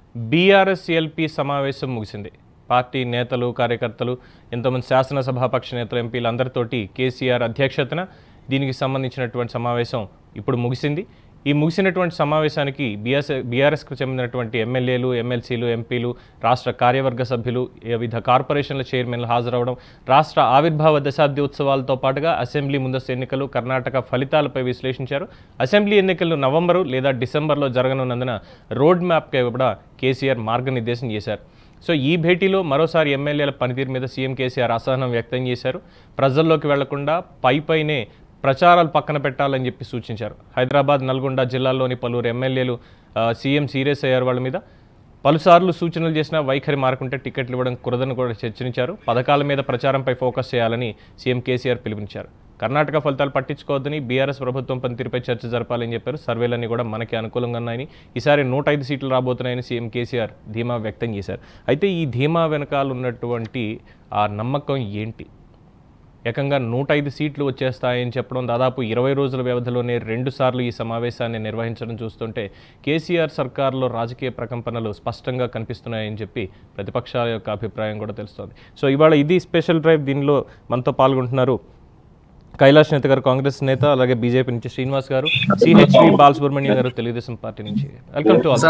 BRS LP సమావేశం ముగిసింది party నేతలు కార్యకర్తలు ఎంతోమంది శాసనసభాపక్ష నేతలు ఎంపీలు అందరితోటి కేసీఆర్ అధ్యక్షతన దీనికి సంబంధించినటువంటి సమావేశం ఇప్పుడు ముగిసింది ఈ ముగిసినటువంటి సమావేశానికి బీఆర్ఎస్ బీఆర్ఎస్కు చెందినటువంటి ఎమ్మెల్యేలు ఎమ్మెల్సీలు ఎంపీలు రాష్ట్ర కార్యవర్గ సభ్యులు వివిధ కార్పొరేషన్ల చైర్మన్లు హాజరవడం రాష్ట్ర ఆవిర్భావ దశాబ్ది ఉత్సవాలతో పాటుగా అసెంబ్లీ ముందస్తు ఎన్నికలు కర్ణాటక ఫలితాలపై విశ్లేషించారు అసెంబ్లీ ఎన్నికలు నవంబరు లేదా డిసెంబర్లో జరగనున్నందున రోడ్ మ్యాప్కి కూడా కేసీఆర్ మార్గనిర్దేశం చేశారు సో ఈ భేటీలో మరోసారి ఎమ్మెల్యేల పనితీరు మీద సీఎం కేసీఆర్ అసహనం వ్యక్తం చేశారు ప్రజల్లోకి వెళ్లకుండా పై పైనే ప్రచారాలు పక్కన పెట్టాలని చెప్పి సూచించారు హైదరాబాద్ నల్గొండ జిల్లాల్లోని పలువురు ఎమ్మెల్యేలు ఆ, సీఎం సీరియస్ అయ్యారు వాళ్ళ మీద పలుసార్లు సూచనలు చేసినా వైఖరి మారకుంటే టికెట్లు ఇవ్వడం కుదరదని కూడా చర్చించారు పథకాల మీద ప్రచారంపై ఫోకస్ చేయాలని సీఎం కేసీఆర్ పిలుపునిచ్చారు కర్ణాటక ఫలితాలు పట్టించుకోవద్దని బీఆర్ఎస్ ప్రభుత్వం పనితీరుపై చర్చ జరపాలని చెప్పారు సర్వేలన్నీ కూడా మనకి అనుకూలంగా ఉన్నాయని ఈసారి నూట ఐదు సీట్లు రాబోతున్నాయని సీఎం కేసీఆర్ ధీమా వ్యక్తం చేశారు అయితే ఈ ధీమా వెనకాల ఉన్నటువంటి ఆ నమ్మకం ఏంటి ఏకంగా నూట ఐదు సీట్లు వచ్చేస్తాయని చెప్పడం దాదాపు ఇరవై రోజుల వ్యవధిలోనే రెండు సార్లు ఈ సమావేశాన్ని నిర్వహించడం చూస్తుంటే కేసీఆర్ సర్కార్లో రాజకీయ ప్రకంపనలు స్పష్టంగా కనిపిస్తున్నాయని చెప్పి ప్రతిపక్షాల యొక్క అభిప్రాయం కూడా తెలుస్తోంది సో ఇవాళ ఇది స్పెషల్ డ్రైవ్ దీనిలో మనతో పాల్గొంటున్నారు కైలాష్ నేత గారు కాంగ్రెస్ నేత అలాగే బీజేపీ నుంచి శ్రీనివాస్ గారు సిహెచ్వి బాలసుబ్రహ్మణ్యం గారు తెలుగుదేశం పార్టీ నుంచి welcome to all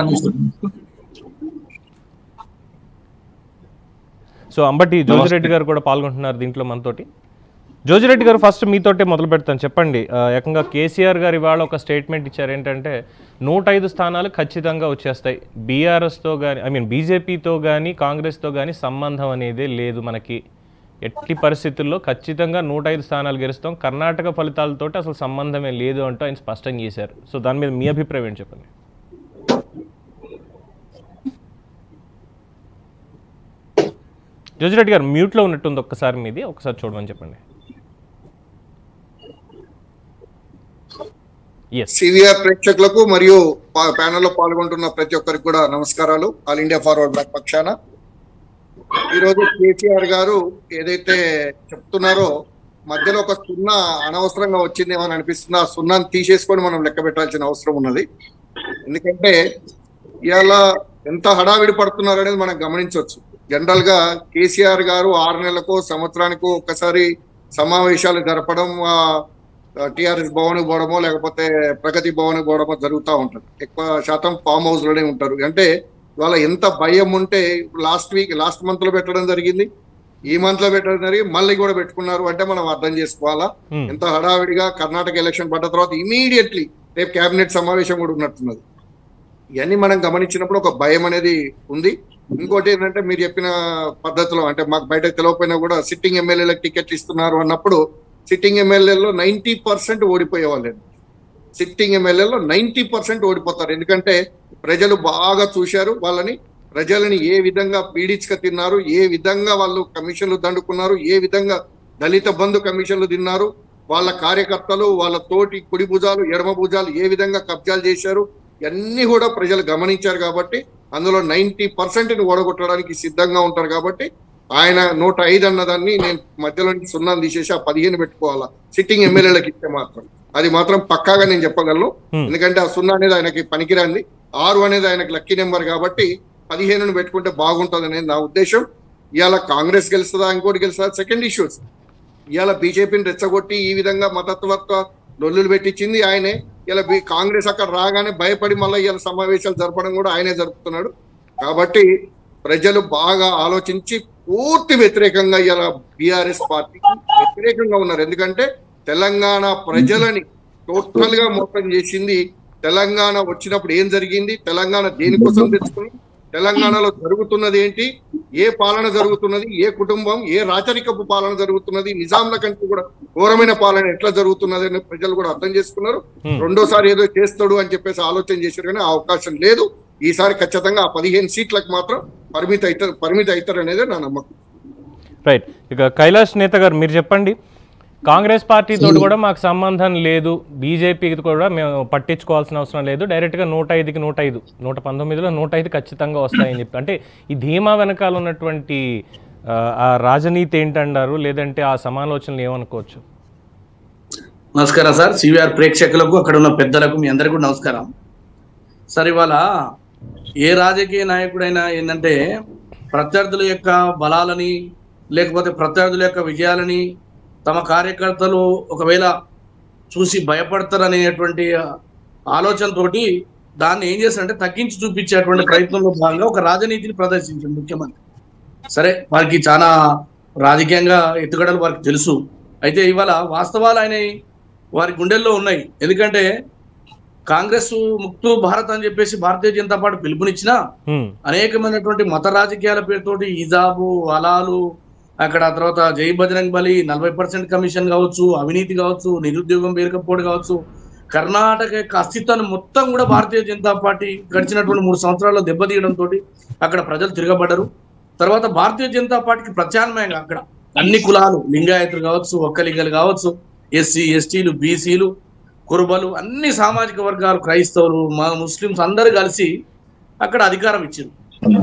so Ambati Jojireddy గారు కూడా పాల్గొంటున్నారు దీంట్లో మనతోటి జోజిరెడ్డి గారు ఫస్ట్ మీతోటే మొదలు పెడతాను చెప్పండి ఆ, ఏకంగా కేసీఆర్ గారు ఇవాళ ఒక స్టేట్మెంట్ ఇచ్చారు ఏంటంటే నూట ఐదు స్థానాలు ఖచ్చితంగా వచ్చేస్తాయి బీఆర్ఎస్తో కానీ ఐ మీన్ బీజేపీతో కానీ కాంగ్రెస్తో కానీ సంబంధం అనేదే లేదు మనకి ఎట్టి పరిస్థితుల్లో ఖచ్చితంగా నూట ఐదు స్థానాలు గెలుస్తాం కర్ణాటక ఫలితాలతోటి అసలు సంబంధమే లేదు అంటూ ఆయన స్పష్టం చేశారు సో దాని మీద మీ అభిప్రాయం ఏంటి చెప్పండి జోజిరెడ్డి గారు మ్యూట్లో ఉన్నట్టుంది ఒక్కసారి మీది ఒకసారి చూడమని చెప్పండి ఎస్ సివిఆర్ ప్రేక్షకులకు మరియు పా- ప్యానెల్ లో పాల్గొంటున్న ప్రతి ఒక్కరికి కూడా నమస్కారాలు ఆల్ ఇండియా ఫార్వర్డ్ బ్లాక్ పక్షాన ఈరోజు కేసీఆర్ గారు ఏదైతే చెప్తున్నారో మధ్యలో ఒక సున్నా అనవసరంగా వచ్చిందేమో అని అనిపిస్తుంది ఆ సున్నాను తీసేసుకొని మనం లెక్క పెట్టాల్సిన అవసరం ఉన్నది ఎందుకంటే ఇవాళ ఎంత హడావిడి పడుతున్నారు అనేది మనం గమనించవచ్చు జనరల్ గా కేసీఆర్ గారు ఆరు నెలలకు సంవత్సరానికి ఒకసారి సమావేశాలు జరపడం ఆ, టిఆర్ఎస్ భవన్ పోవడమో లేకపోతే ప్రగతి భవన్ పోవడమో జరుగుతూ ఉంటుంది ఎక్కువ శాతం ఫామ్ హౌస్ లోనే ఉంటారు అంటే వాళ్ళ ఎంత భయం ఉంటే లాస్ట్ వీక్ లాస్ట్ మంత్ లో పెట్టడం జరిగింది ఈ మంత్ లో పెట్టడం జరిగింది మళ్ళీ కూడా పెట్టుకున్నారు అంటే మనం అర్థం చేసుకోవాలా Hmm. ఎంత హడావిడిగా కర్ణాటక ఎలక్షన్ పడ్డ తర్వాత ఇమీడియట్లీ రేపు కేబినెట్ సమావేశం కూడా ఉన్నట్టున్నది ఇవన్నీ మనం గమనించినప్పుడు ఒక భయం అనేది ఉంది ఇంకోటి ఏంటంటే మీరు చెప్పిన పద్ధతిలో అంటే మాకు బయట తెలియకపోయినా కూడా సిట్టింగ్ ఎమ్మెల్యేలకు టికెట్లు ఇస్తున్నారు అన్నప్పుడు సిట్టింగ్ ఎమ్మెల్యేలో నైన్టీ పర్సెంట్ ఓడిపోయేవాళ్ళు సిట్టింగ్ ఎమ్మెల్యేలో నైన్టీ పర్సెంట్ ఓడిపోతారు ఎందుకంటే ప్రజలు బాగా చూశారు వాళ్ళని ప్రజలని ఏ విధంగా పీడించక తిన్నారు ఏ విధంగా వాళ్ళు కమిషన్లు దండుకున్నారు ఏ విధంగా దళిత బంధు కమిషన్లు తిన్నారు వాళ్ళ కార్యకర్తలు వాళ్ళ తోటి కుడి భుజాలు ఎడమ భుజాలు ఏ విధంగా కబ్జాలు చేశారు ఇవన్నీ కూడా ప్రజలు గమనించారు కాబట్టి అందులో నైన్టీ పర్సెంట్ ఓడగొట్టడానికి సిద్ధంగా ఉంటారు కాబట్టి ఆయన నూట ఐదు అన్నదాన్ని నేను మధ్యలో నుంచి సున్నాను తీసేసి ఆ పదిహేను పెట్టుకోవాలా సిట్టింగ్ ఎమ్మెల్యేలకు ఇస్తే మాత్రం అది మాత్రం పక్కాగా నేను చెప్పగలను Hmm. ఎందుకంటే ఆ సున్నా అనేది ఆయనకి పనికిరాంది ఆరు అనేది ఆయనకి లక్కీ నెంబర్ కాబట్టి పదిహేనును పెట్టుకుంటే బాగుంటుంది అనేది నా ఉద్దేశం ఇవాళ కాంగ్రెస్ గెలుస్తుందా ఇంకోటి గెలుస్తుందా సెకండ్ ఇష్యూస్ ఇవాళ బీజేపీని రెచ్చగొట్టి ఈ విధంగా మతత్వత్వ లొల్లులు పెట్టించింది ఆయనే ఇలా బీ- కాంగ్రెస్ అక్కడ రాగానే భయపడి మళ్ళీ ఇలా సమావేశాలు జరపడం కూడా ఆయనే జరుపుతున్నాడు కాబట్టి ప్రజలు బాగా ఆలోచించి పూర్తి వ్యతిరేకంగా ఇలా బీఆర్ఎస్ పార్టీకి వ్యతిరేకంగా ఉన్నారు ఎందుకంటే తెలంగాణ ప్రజలని టోటల్ గా మోసం చేసింది తెలంగాణ వచ్చినప్పుడు ఏం జరిగింది తెలంగాణ దేనికోసం తెచ్చుకుని తెలంగాణలో జరుగుతున్నది ఏంటి ఏ పాలన జరుగుతున్నది ఏ కుటుంబం ఏ రాచరికపు పాలన జరుగుతున్నది నిజాంల కంటే కూడా ఘోరమైన పాలన ఎట్లా జరుగుతున్నది అని ప్రజలు కూడా అర్థం చేసుకున్నారు Hmm. రెండోసారి ఏదో చేస్తాడు అని చెప్పేసి ఆలోచన చేశారు కానీ ఆ అవకాశం లేదు ఈసారి ఖచ్చితంగా ఆ పదిహేను సీట్లకు మాత్రం పరిమితి అవుతారు పరిమితి అవుతారు అనేది నా నమ్మకం రైట్ ఇక కైలాష్ నేత గారు మీరు చెప్పండి కాంగ్రెస్ పార్టీతో కూడా మాకు సంబంధం లేదు బీజేపీకి కూడా మేము పట్టించుకోవాల్సిన అవసరం లేదు డైరెక్ట్గా నూట ఐదుకి నూట ఐదు నూట పంతొమ్మిదిలో నూట ఐదు ఖచ్చితంగా వస్తాయని చెప్పి అంటే ఈ ధీమా వెనకాల ఉన్నటువంటి ఆ, ఆ రాజనీతి ఏంటంటారు లేదంటే ఆ సమాలోచనలు ఏమనుకోవచ్చు నమస్కారం సార్ సివిఆర్ ప్రేక్షకులకు అక్కడ ఉన్న పెద్దలకు మీ అందరికీ కూడా నమస్కారం సార్ ఇవాళ ఏ రాజకీయ నాయకుడైనా ఏంటంటే ప్రత్యర్థుల యొక్క బలాలని లేకపోతే ప్రత్యర్థుల యొక్క విజయాలని తమ కార్యకర్తలు ఒకవేళ చూసి భయపడతారనేటువంటి ఆలోచనతోటి దాన్ని ఏం చేస్తారంటే తగ్గించి చూపించేటువంటి ప్రయత్నంలో భాగంగా ఒక రాజనీతిని ప్రదర్శించారు ముఖ్యమంత్రి సరే వారికి చాలా రాజకీయంగా ఎత్తుగడలు వారికి తెలుసు అయితే ఇవాళ వాస్తవాలు ఆయన వారి గుండెల్లో ఉన్నాయి ఎందుకంటే కాంగ్రెస్ ముక్తు భారత్ అని చెప్పేసి భారతీయ జనతా పార్టీ పిలుపునిచ్చినా హ్మ్. అనేకమైనటువంటి మత రాజకీయాల పేరుతోటి హిజాబు అలాలు అక్కడ ఆ తర్వాత జై బజరంగ్ బలి నలభై పర్సెంట్ కమిషన్ కావచ్చు అవినీతి కావచ్చు నిరుద్యోగం పేరుకపోవడం కావచ్చు కర్ణాటక యొక్క అస్తిత్వాన్ని మొత్తం కూడా భారతీయ జనతా పార్టీ గడిచినటువంటి మూడు సంవత్సరాల్లో దెబ్బతీయడంతో అక్కడ ప్రజలు తిరగబడ్డరు తర్వాత భారతీయ జనతా పార్టీకి ప్రత్యామ్నాయంగా అక్కడ అన్ని కులాలు లింగాయతులు కావచ్చు ఒక్కలింగలు కావచ్చు ఎస్సీ ఎస్టీలు బీసీలు కురుబలు అన్ని సామాజిక వర్గాలు క్రైస్తవులు మా ముస్లిమ్స్ అందరూ కలిసి అక్కడ అధికారం ఇచ్చారు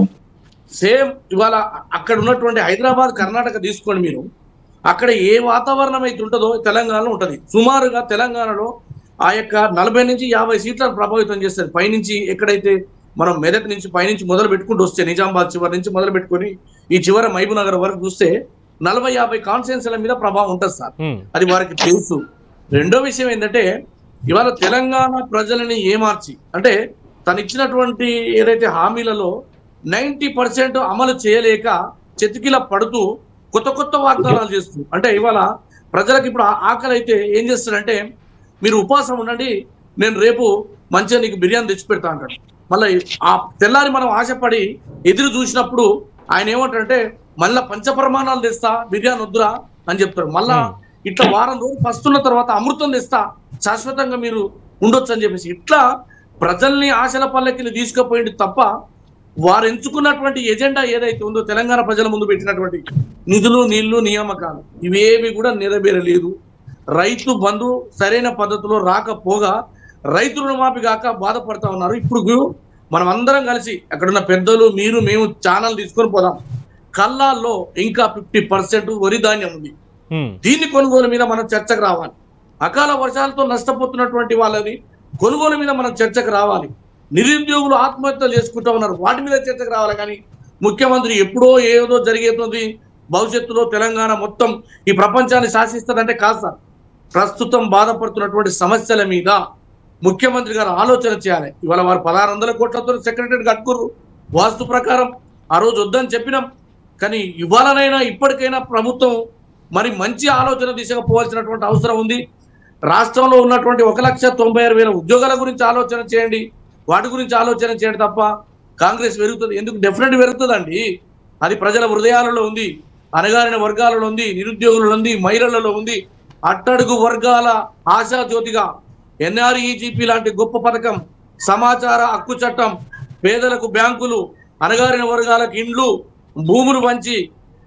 సేమ్ ఇవాళ అక్కడ ఉన్నటువంటి హైదరాబాద్ కర్ణాటక తీసుకోండి మీరు అక్కడ ఏ వాతావరణం అయితే ఉంటుందో తెలంగాణలో ఉంటది సుమారుగా తెలంగాణలో ఆ యొక్క నలభై నుంచి యాభై సీట్లను ప్రభావితం చేస్తారు పైనుంచి ఎక్కడైతే మనం మెదక్ నుంచి పైనుంచి మొదలు పెట్టుకుంటూ వస్తే నిజామాబాద్ చివరి నుంచి మొదలు పెట్టుకొని ఈ చివరి మహబూబ్ నగర్ వరకు చూస్తే నలభై యాభై కాన్స్టిట్యున్సీల మీద ప్రభావం ఉంటుంది సార్ హ్మ్. అది వారికి తెలుసు రెండో విషయం ఏంటంటే ఇవాళ తెలంగాణ ప్రజలని ఏమార్చి అంటే తను ఇచ్చినటువంటి ఏదైతే హామీలలో నైంటీ పర్సెంట్ అమలు చేయలేక చెతికిల పడుతూ కొత్త కొత్త వాగ్దానాలు చేస్తూ అంటే ఇవాళ ప్రజలకు ఇప్పుడు ఆ- ఆకలి అయితే ఏం చేస్తారంటే మీరు ఉపవాసం ఉండండి నేను రేపు మంచిగా నీకు బిర్యానీ తెచ్చి పెడతా అంటాడు మళ్ళీ ఆ తెల్లారి మనం ఆశపడి ఎదురు చూసినప్పుడు ఆయన ఏమంటాడంటే మళ్ళా పంచప్రమాణాలు తెస్తా బిర్యానీ వద్దురా అని చెప్తాడు మళ్ళా ఇట్లా వారం రోజులు పస్తున్న తర్వాత అమృతం తెస్తా శాశ్వతంగా మీరు ఉండొచ్చు అని చెప్పేసి ఇట్లా ప్రజల్ని ఆశల పల్లకిని తీసుకుపోయింది తప్ప వారు ఎంచుకున్నటువంటి ఎజెండా ఏదైతే ఉందో తెలంగాణ ప్రజల ముందు పెట్టినటువంటి నిధులు నీళ్లు నియామకాలు ఇవేవి కూడా నెరవేరలేదు రైతు బంధు సరైన పద్ధతిలో రాకపోగా రైతు రుణమాఫీ కాక బాధపడతా ఉన్నారు ఇప్పుడు మనం అందరం కలిసి అక్కడున్న పెద్దలు మీరు మేము ఛానల్ తీసుకొని పోదాం కల్లాల్లో ఇంకా ఫిఫ్టీ పర్సెంట్ వరి ధాన్యం ఉంది హ్మ్. దీన్ని కొనుగోలు మీద మనం చర్చకు రావాలి అకాల వర్షాలతో నష్టపోతున్నటువంటి వాళ్ళని కొనుగోలు మీద మనం చర్చకు రావాలి నిరుద్యోగులు ఆత్మహత్యలు చేసుకుంటా ఉన్నారు వాటి మీద చర్చకు రావాలి కానీ ముఖ్యమంత్రి ఎప్పుడో ఏదో జరిగేతుంది భవిష్యత్తులో తెలంగాణ మొత్తం ఈ ప్రపంచాన్ని శాసిస్తుందంటే కాదు సార్ ప్రస్తుతం బాధపడుతున్నటువంటి సమస్యల మీద ముఖ్యమంత్రి గారు ఆలోచన చేయాలి ఇవాళ వారు పదహారు వందల కోట్లతో సెక్రటరీ కట్టుకుర్రు వాస్తు ప్రకారం ఆ రోజు వద్దని చెప్పినాం కానీ ఇవాళనైనా ఇప్పటికైనా ప్రభుత్వం మరి మంచి ఆలోచన దిశగా పోవాల్సినటువంటి అవసరం ఉంది రాష్ట్రంలో ఉన్నటువంటి ఒక లక్ష తొంభై ఆరు వేల ఉద్యోగాల గురించి ఆలోచన చేయండి వాటి గురించి ఆలోచన చేయండి తప్ప కాంగ్రెస్ పెరుగుతుంది ఎందుకు డెఫినెట్ పెరుగుతుందండి అది ప్రజల హృదయాలలో ఉంది అనగారిన వర్గాలలో ఉంది నిరుద్యోగులలో ఉంది మహిళలలో ఉంది అట్టడుగు వర్గాల ఆశా జ్యోతిగా ఎన్ఆర్ఈజీపీ లాంటి గొప్ప పథకం సమాచార హక్కు చట్టం పేదలకు బ్యాంకులు అనగారిన వర్గాలకు ఇండ్లు భూములు పంచి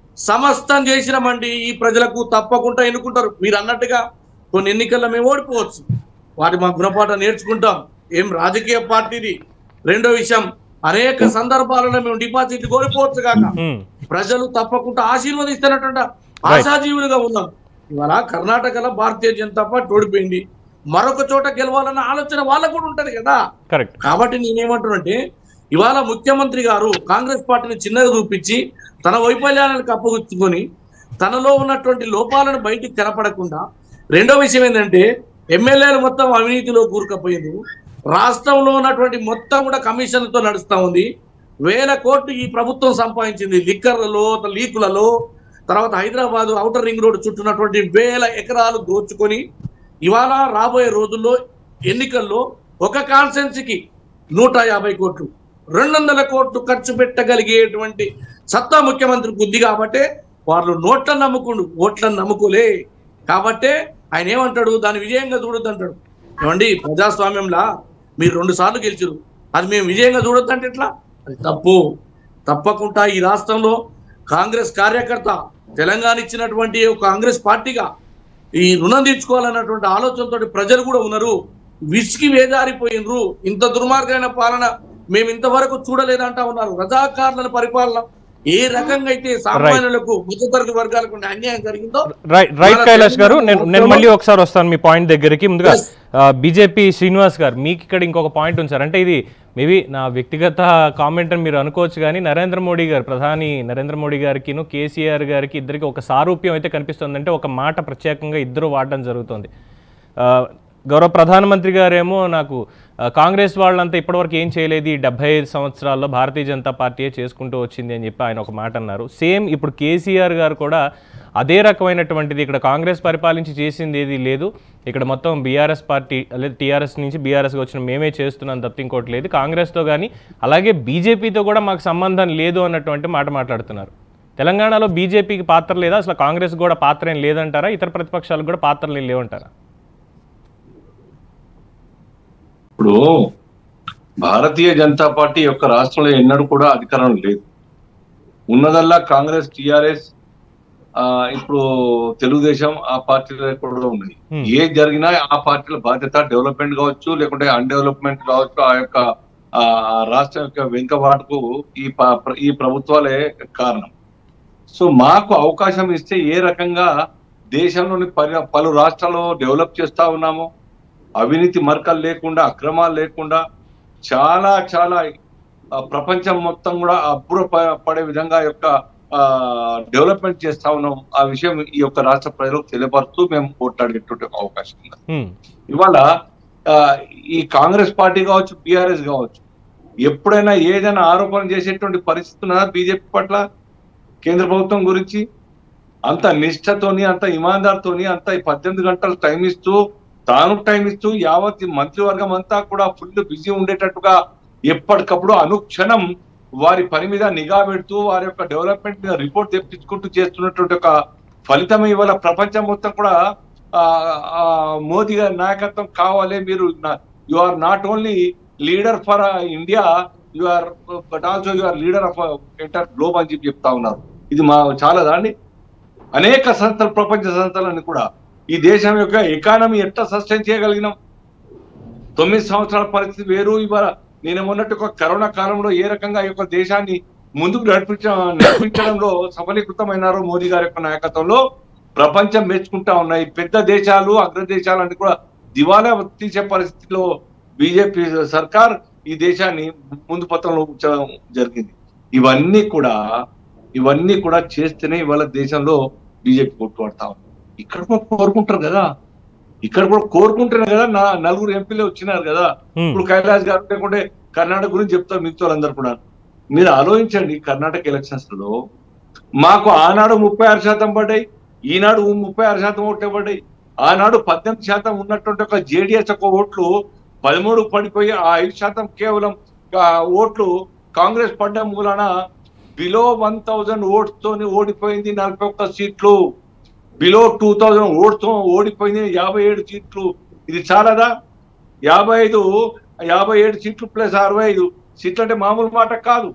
సమస్తం చేసినామండి ఈ ప్రజలకు తప్పకుండా ఎన్నుకుంటారు మీరు అన్నట్టుగా కొన్ని ఎన్నికల్లో మేము ఓడిపోవచ్చు వాటి మా గుణపాఠం నేర్చుకుంటాం ఏం రాజకీయ పార్టీది రెండో విషయం అనేక సందర్భాలలో మేము డిపాజిట్లు కోల్పోవచ్చు కాక హ్మ్. ప్రజలు తప్పకుండా ఆశీర్వదిస్తున్నటువంటి ఆశాజీవులుగా ఉన్నాం ఇవాళ కర్ణాటకలో భారతీయ జనతా పార్టీ ఓడిపోయింది మరొక చోట గెలవాలన్న ఆలోచన వాళ్ళకు కూడా ఉంటది కదా కరెక్ట్ కాబట్టి నేనేమంటున్నంటే ఇవాళ ముఖ్యమంత్రి గారు కాంగ్రెస్ పార్టీని చిన్నగా చూపించి తన వైఫల్యాలను కప్పగుచ్చుకొని తనలో ఉన్నటువంటి లోపాలను బయటికి కనపడకుండా రెండో విషయం ఏంటంటే ఎమ్మెల్యేలు మొత్తం అవినీతిలో కూరుకుపోయింది రాష్ట్రంలో ఉన్నటువంటి మొత్తం కూడా కమిషన్లతో నడుస్తా ఉంది వేల కోట్లు ఈ ప్రభుత్వం సంపాదించింది లిక్కర్లలో లీకులలో తర్వాత హైదరాబాద్ ఔటర్ రింగ్ రోడ్ చుట్టూన్నటువంటి వేల ఎకరాలు దోచుకొని ఇవాళ రాబోయే రోజుల్లో ఎన్నికల్లో ఒక కాన్సెన్సీకి నూట యాభై కోట్లు రెండు వందల కోట్లు ఖర్చు పెట్టగలిగేటువంటి సత్తా ముఖ్యమంత్రికి ఉంది కాబట్టే వాళ్ళు నోట్లను నమ్ముకుండు ఓట్లను నమ్ముకోలే కాబట్టే ఆయన ఏమంటాడు దాన్ని విజయంగా చూడొద్దు అంటాడు ఏమండి ప్రజాస్వామ్యంలా మీరు రెండు సార్లు గెలిచారు అది మేము విజయంగా చూడొద్దు అంటే ఎట్లా అది తప్పు తప్పకుండా ఈ రాష్ట్రంలో కాంగ్రెస్ కార్యకర్త తెలంగాణ ఇచ్చినటువంటి ఒక కాంగ్రెస్ పార్టీగా ఈ రుణం తీర్చుకోవాలన్నటువంటి ఆలోచనతో ప్రజలు కూడా ఉన్నారు విసికి వేదారిపోయినరు ఇంత దుర్మార్గమైన పాలన మేము ఇంతవరకు చూడలేదంటా ఉన్నారు రజాకారుల పరిపాలన ఏ రకంగా అయితే సామాన్యులకు మధ్యతరగతి వర్గాలకు ఉండే అన్యాయం జరిగిందో రైట్ రైట్ మన కైలాష్ గారు తెలంగాణ నేను నేను రాష్ట్రంలో- మళ్ళీ ఒకసారి వస్తాను మీ పాయింట్ దగ్గరికి ముందుగా Yes. బీజేపీ శ్రీనివాస్ గారు మీకు ఇక్కడ ఇంకొక పాయింట్ ఉంది సార్ అంటే ఇది మేబీ నా వ్యక్తిగత కామెంట్ అని మీరు అనుకోవచ్చు కానీ నరేంద్ర మోడీ గారు ప్రధాని నరేంద్ర మోడీ గారికిను కేసీఆర్ గారికి ఇద్దరికి ఒక సారూప్యం అయితే కనిపిస్తుంది అంటే ఒక మాట ప్రత్యేకంగా ఇద్దరు వాడడం జరుగుతుంది ఆ, గౌరవ ప్రధానమంత్రి గారేమో నాకు ఆ, కాంగ్రెస్ వాళ్ళంతా ఇప్పటివరకు ఏం చేయలేదు ఈ డెబ్బై ఐదు సంవత్సరాల్లో భారతీయ జనతా పార్టీయే చేసుకుంటూ వచ్చింది అని చెప్పి ఆయన ఒక మాట అన్నారు సేమ్ ఇప్పుడు కేసీఆర్ గారు కూడా అదే రకమైనటువంటిది ఇక్కడ కాంగ్రెస్ పరిపాలించి చేసింది ఏది లేదు ఇక్కడ మొత్తం బీఆర్ఎస్ పార్టీ లేదా టీఆర్ఎస్ నుంచి బీఆర్ఎస్గా వచ్చిన మేమే చేస్తున్నాం తప్ప ఇంకోటి లేదు కాంగ్రెస్తో కానీ అలాగే బీజేపీతో కూడా మాకు సంబంధం లేదు అన్నటువంటి మాట మాట్లాడుతున్నారు తెలంగాణలో బీజేపీకి పాత్ర లేదా అసలు కాంగ్రెస్ కూడా పాత్ర ఏం లేదంటారా ఇతర ప్రతిపక్షాలకు కూడా పాత్రలు ఏం లేవంటారా ఇప్పుడు భారతీయ జనతా పార్టీ యొక్క రాష్ట్రంలో ఎన్నడూ కూడా అధికారం లేదు ఉన్నదల్లా కాంగ్రెస్ టిఆర్ఎస్ ఆ ఇప్పుడు తెలుగుదేశం ఆ పార్టీలో కూడా ఉన్నాయి Hmm. ఏ జరిగినా ఆ పార్టీల బాధ్యత డెవలప్మెంట్ కావచ్చు లేకుంటే అన్డెవలప్మెంట్ కావచ్చు ఆ యొక్క ఆ రాష్ట్రం యొక్క వెనుకబాటుకు ఈ ప- ఈ ప్రభుత్వాలే కారణం సో మాకు అవకాశం ఇస్తే ఏ రకంగా దేశంలోని పరి- పలు రాష్ట్రాల్లో డెవలప్ చేస్తా ఉన్నామో అవినీతి మరకలు లేకుండా అక్రమాలు లేకుండా చాలా చాలా ఆ, ప్రపంచం మొత్తం కూడా అబ్బుర ప- పడే విధంగా యొక్క డెవలప్మెంట్ చేస్తా ఉన్నాం ఆ విషయం ఈ యొక్క రాష్ట్ర ప్రజలకు తెలియపరుస్తూ మేము పోట్లాడేటువంటి ఒక అవకాశం ఉంది హ్మ్. ఇవాళ ఆ, ఈ కాంగ్రెస్ పార్టీ కావచ్చు బీఆర్ఎస్ కావచ్చు ఎప్పుడైనా ఏదైనా ఆరోపణ చేసేటువంటి పరిస్థితి ఉన్నదా బీజేపీ పట్ల కేంద్ర ప్రభుత్వం గురించి అంత నిష్ఠతోని అంత ఇమాందార్తోని అంత ఈ పద్దెనిమిది గంటలు టైం ఇస్తూ తాను టైం ఇస్తూ యావత్ ఈ మంత్రివర్గం అంతా కూడా ఫుల్ బిజీ ఉండేటట్టుగా ఎప్పటికప్పుడు అనుక్షణం వారి పని మీద నిఘా పెడుతూ వారి యొక్క డెవలప్మెంట్ మీద రిపోర్ట్ తెప్పించుకుంటూ చేస్తున్నటువంటి ఒక ఫలితం ఇవాళ ప్రపంచం మొత్తం కూడా ఆ, ఆ, మోదీ గారి నాయకత్వం కావాలి మీరు you are not only leader for India you are but also you are leader of enter globe అని చెప్పి చెప్తా ఉన్నారు ఇది మా చాలా దాన్ని అనేక సంస్థలు ప్రపంచ సంస్థలన్నీ కూడా ఈ దేశం యొక్క ఎకానమీ ఎట్లా సస్టైన్ చేయగలిగినాం తొమ్మిది సంవత్సరాల పరిస్థితి వేరు ఇవాళ నేను మొన్నటి ఒక కరోనా కాలంలో ఏ రకంగా ఈ యొక్క దేశాన్ని ముందుకు నడిపించ నడిపించడంలో సఫలీకృతమైనారో మోదీ గారి యొక్క నాయకత్వంలో ప్రపంచం మెచ్చుకుంటా ఉన్నాయి పెద్ద దేశాలు అగ్ర దేశాలన్నీ కూడా దివాలా తీసే పరిస్థితిలో బీజేపీ సర్కార్ ఈ దేశాన్ని ముందు పత్రంలో ఉంచడం జరిగింది ఇవన్నీ కూడా ఇవన్నీ కూడా చేస్తేనే ఇవాళ దేశంలో బీజేపీ కొట్టుబడతా ఉంది ఇక్కడ కూడా కోరుకుంటారు కదా ఇక్కడ కూడా కోరుకుంటారు కదా నా నలుగురు ఎంపీలు వచ్చినారు కదా హ్మ్. ఇప్పుడు కైలాస్ గారు లేకుంటే కర్ణాటక గురించి చెప్తారు మిగతా వాళ్ళందరూ కూడా మీరు ఆలోచించండి కర్ణాటక ఎలక్షన్స్ లో మాకు ఆనాడు ముప్పై ఆరు శాతం పడ్డాయి ఈనాడు ముప్పై ఆరు శాతం ఓట్లు పడ్డాయి ఆనాడు పద్దెనిమిది శాతం ఉన్నటువంటి ఒక జేడిఎస్ ఒక ఓట్లు పదమూడు పడిపోయి ఆ ఐదు శాతం కేవలం ఆ, ఓట్లు కాంగ్రెస్ పడ్డ మూలన బిలో వన్ థౌజండ్ ఓట్స్ తోని ఓడిపోయింది నలభై ఒక్క సీట్లు బిలో టూ థౌజండ్ ఓట్స్ తో ఓడిపోయింది యాభై ఏడు సీట్లు ఇది చాలదా యాభై ఐదు యాభై ఏడు సీట్లు ప్లస్ అరవై ఐదు సీట్లు అంటే మామూలు మాట కాదు